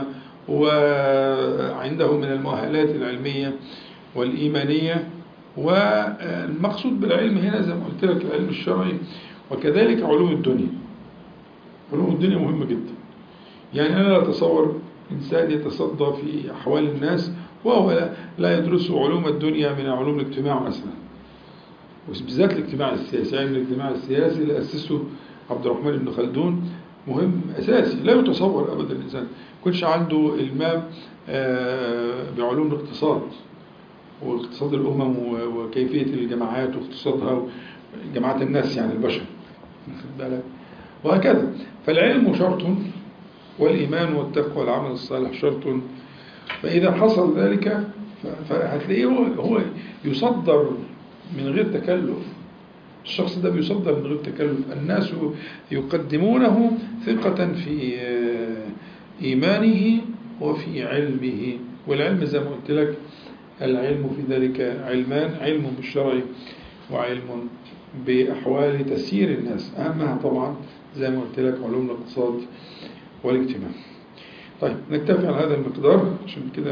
وعندهم من المؤهلات العلمية والإيمانية والمقصود بالعلم هنا زي ما قلت لك العلم الشرعي وكذلك علوم الدنيا علوم الدنيا مهمة جدا يعني أنا لا أتصور إنسان يتصدى في أحوال الناس وهو لا- لا يدرس علوم الدنيا من علوم الاجتماع مثلا وبالذات الاجتماع السياسي علم الاجتماع السياسي اللي أسسه عبد الرحمن بن خلدون مهم أساسي لا يتصور أبدا الإنسان يكونش عنده إلمام آه، بعلوم الاقتصاد واقتصاد الأمم و- وكيفية الجماعات واقتصادها جماعات الناس يعني البشر واخد بالك وهكذا فالعلم شرط والإيمان والتقوى والعمل الصالح شرط فإذا حصل ذلك ف- فهتلاقيه هو هو يصدر من غير تكلف الشخص ده بيصدر من غير تكلف الناس يقدمونه ثقة في آه، إيمانه وفي علمه والعلم زي ما قلت لك العلم في ذلك علمان علم بالشرع وعلم بأحوال تسيير الناس أهمها طبعا زي ما قلت لك علوم الاقتصاد والاجتماع طيب نكتفي على هذا المقدار عشان كده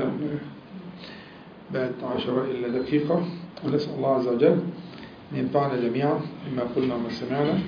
بقت عشرة إلا دقيقة ونسأل الله عز وجل أن ينفعنا جميعا بما قلنا وما سمعنا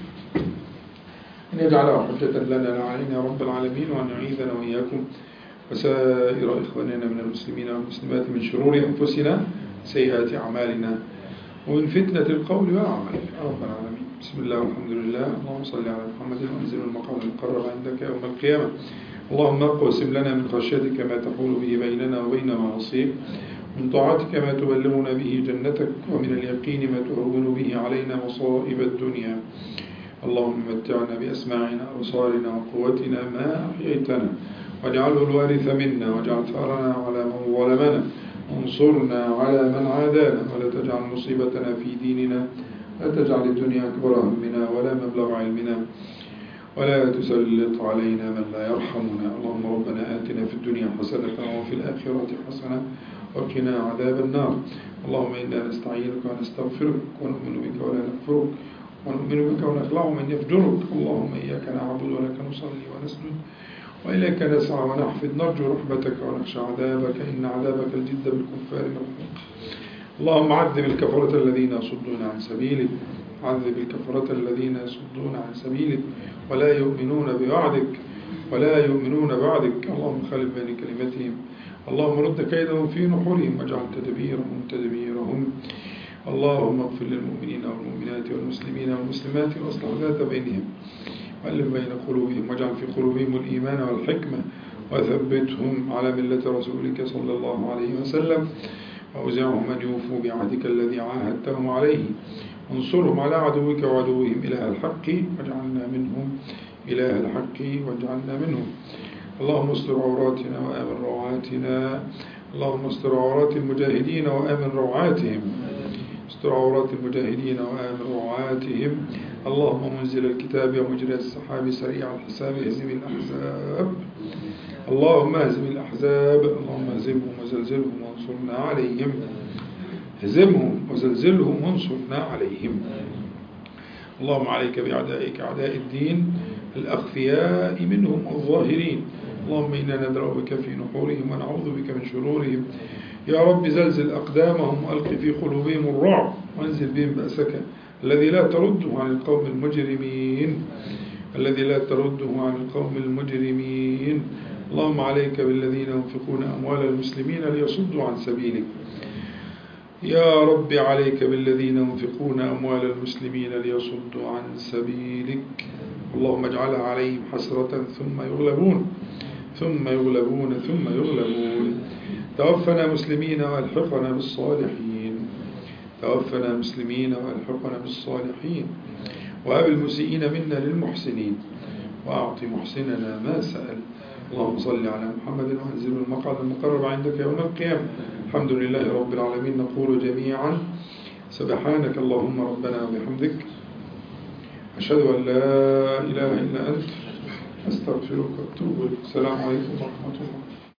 أن يجعله حجة لنا لا علينا يا رب العالمين وأن يعيذنا وإياكم وسائر إخواننا من المسلمين والمسلمات من شرور أنفسنا سيئات أعمالنا ومن فتنة القول والعمل يا رب العالمين بسم الله والحمد لله اللهم صل على محمد وانزل المقام المقرب عندك يوم القيامة اللهم اقسم لنا من خشيتك ما تحول به بيننا وبين معاصيك من طاعتك ما تبلغنا به جنتك ومن اليقين ما تهون به علينا مصائب الدنيا اللهم متعنا بأسماعنا وأبصارنا وقوتنا ما أحييتنا واجعله الوارث منا واجعل ثارنا على من ظلمنا وانصرنا على من عادانا ولا تجعل مصيبتنا في ديننا لا تجعل الدنيا أكبر همنا ولا مبلغ علمنا ولا تسلط علينا من لا يرحمنا اللهم ربنا آتنا في الدنيا حسنة وفي الآخرة حسنة وقنا عذاب النار اللهم إنا نستعينك ونستغفرك ونؤمن بك ولا نكفرك ونؤمن بك ونخلع من يفجرك اللهم إياك نعبد ولك نصلي ونسجد وإليك نسعى ونحفظ نرجو رحمتك ونخشى عذابك إن عذابك الجد بالكفار مرحوم اللهم عذب الكفرة الذين يصدون عن سبيلك عذب الكفرة الذين يصدون عن سبيلك ولا يؤمنون بوعدك ولا يؤمنون بعدك اللهم خالف بين كلمتهم اللهم رد كيدهم في نحورهم واجعل تدبيرهم تدبيرهم اللهم اغفر للمؤمنين والمؤمنات والمسلمين والمسلمات واصلح ذات بينهم وألف بين قلوبهم واجعل في قلوبهم الإيمان والحكمة وثبتهم على ملة رسولك صلى الله عليه وسلم وأوزعهم أن يوفوا بعهدك الذي عاهدتهم عليه وانصرهم على عدوك وعدوهم إله الحق واجعلنا منهم إله الحق واجعلنا منهم اللهم استر عوراتنا وآمن روعاتنا اللهم استر عورات المجاهدين وآمن روعاتهم استر عورات المجاهدين وآمن روعاتهم اللهم منزل الكتاب ومجري السحاب سريع الحساب اهزم الأحزاب اللهم اهزم الأحزاب اللهم اهزمهم وزلزلهم وانصرنا عليهم اهزمهم وزلزلهم وانصرنا عليهم اللهم عليك بأعدائك أعداء الدين الأخفياء منهم والظاهرين اللهم إنا ندرأ بك في نحورهم ونعوذ بك من شرورهم يا رب زلزل أقدامهم وألق في قلوبهم الرعب وانزل بهم بأسك الذي لا ترده عن القوم المجرمين الذي لا ترده عن القوم المجرمين اللهم عليك بالذين ينفقون أموال المسلمين ليصدوا عن سبيلك يا رب عليك بالذين ينفقون أموال المسلمين ليصدوا عن سبيلك اللهم اجعلها عليهم حسرة ثم يغلبون ثم يغلبون ثم يغلبون توفنا مسلمين والحقنا بالصالحين توفنا مسلمين والحقنا بالصالحين وهب المسيئين منا للمحسنين وأعط محسننا ما سأل اللهم صل على محمد وانزل المقعد المقرب عندك يوم القيامة الحمد لله رب العالمين نقول جميعا سبحانك اللهم ربنا وبحمدك أشهد أن لا إله إلا أنت أستغفرك وأتوب إليك السلام عليكم ورحمة الله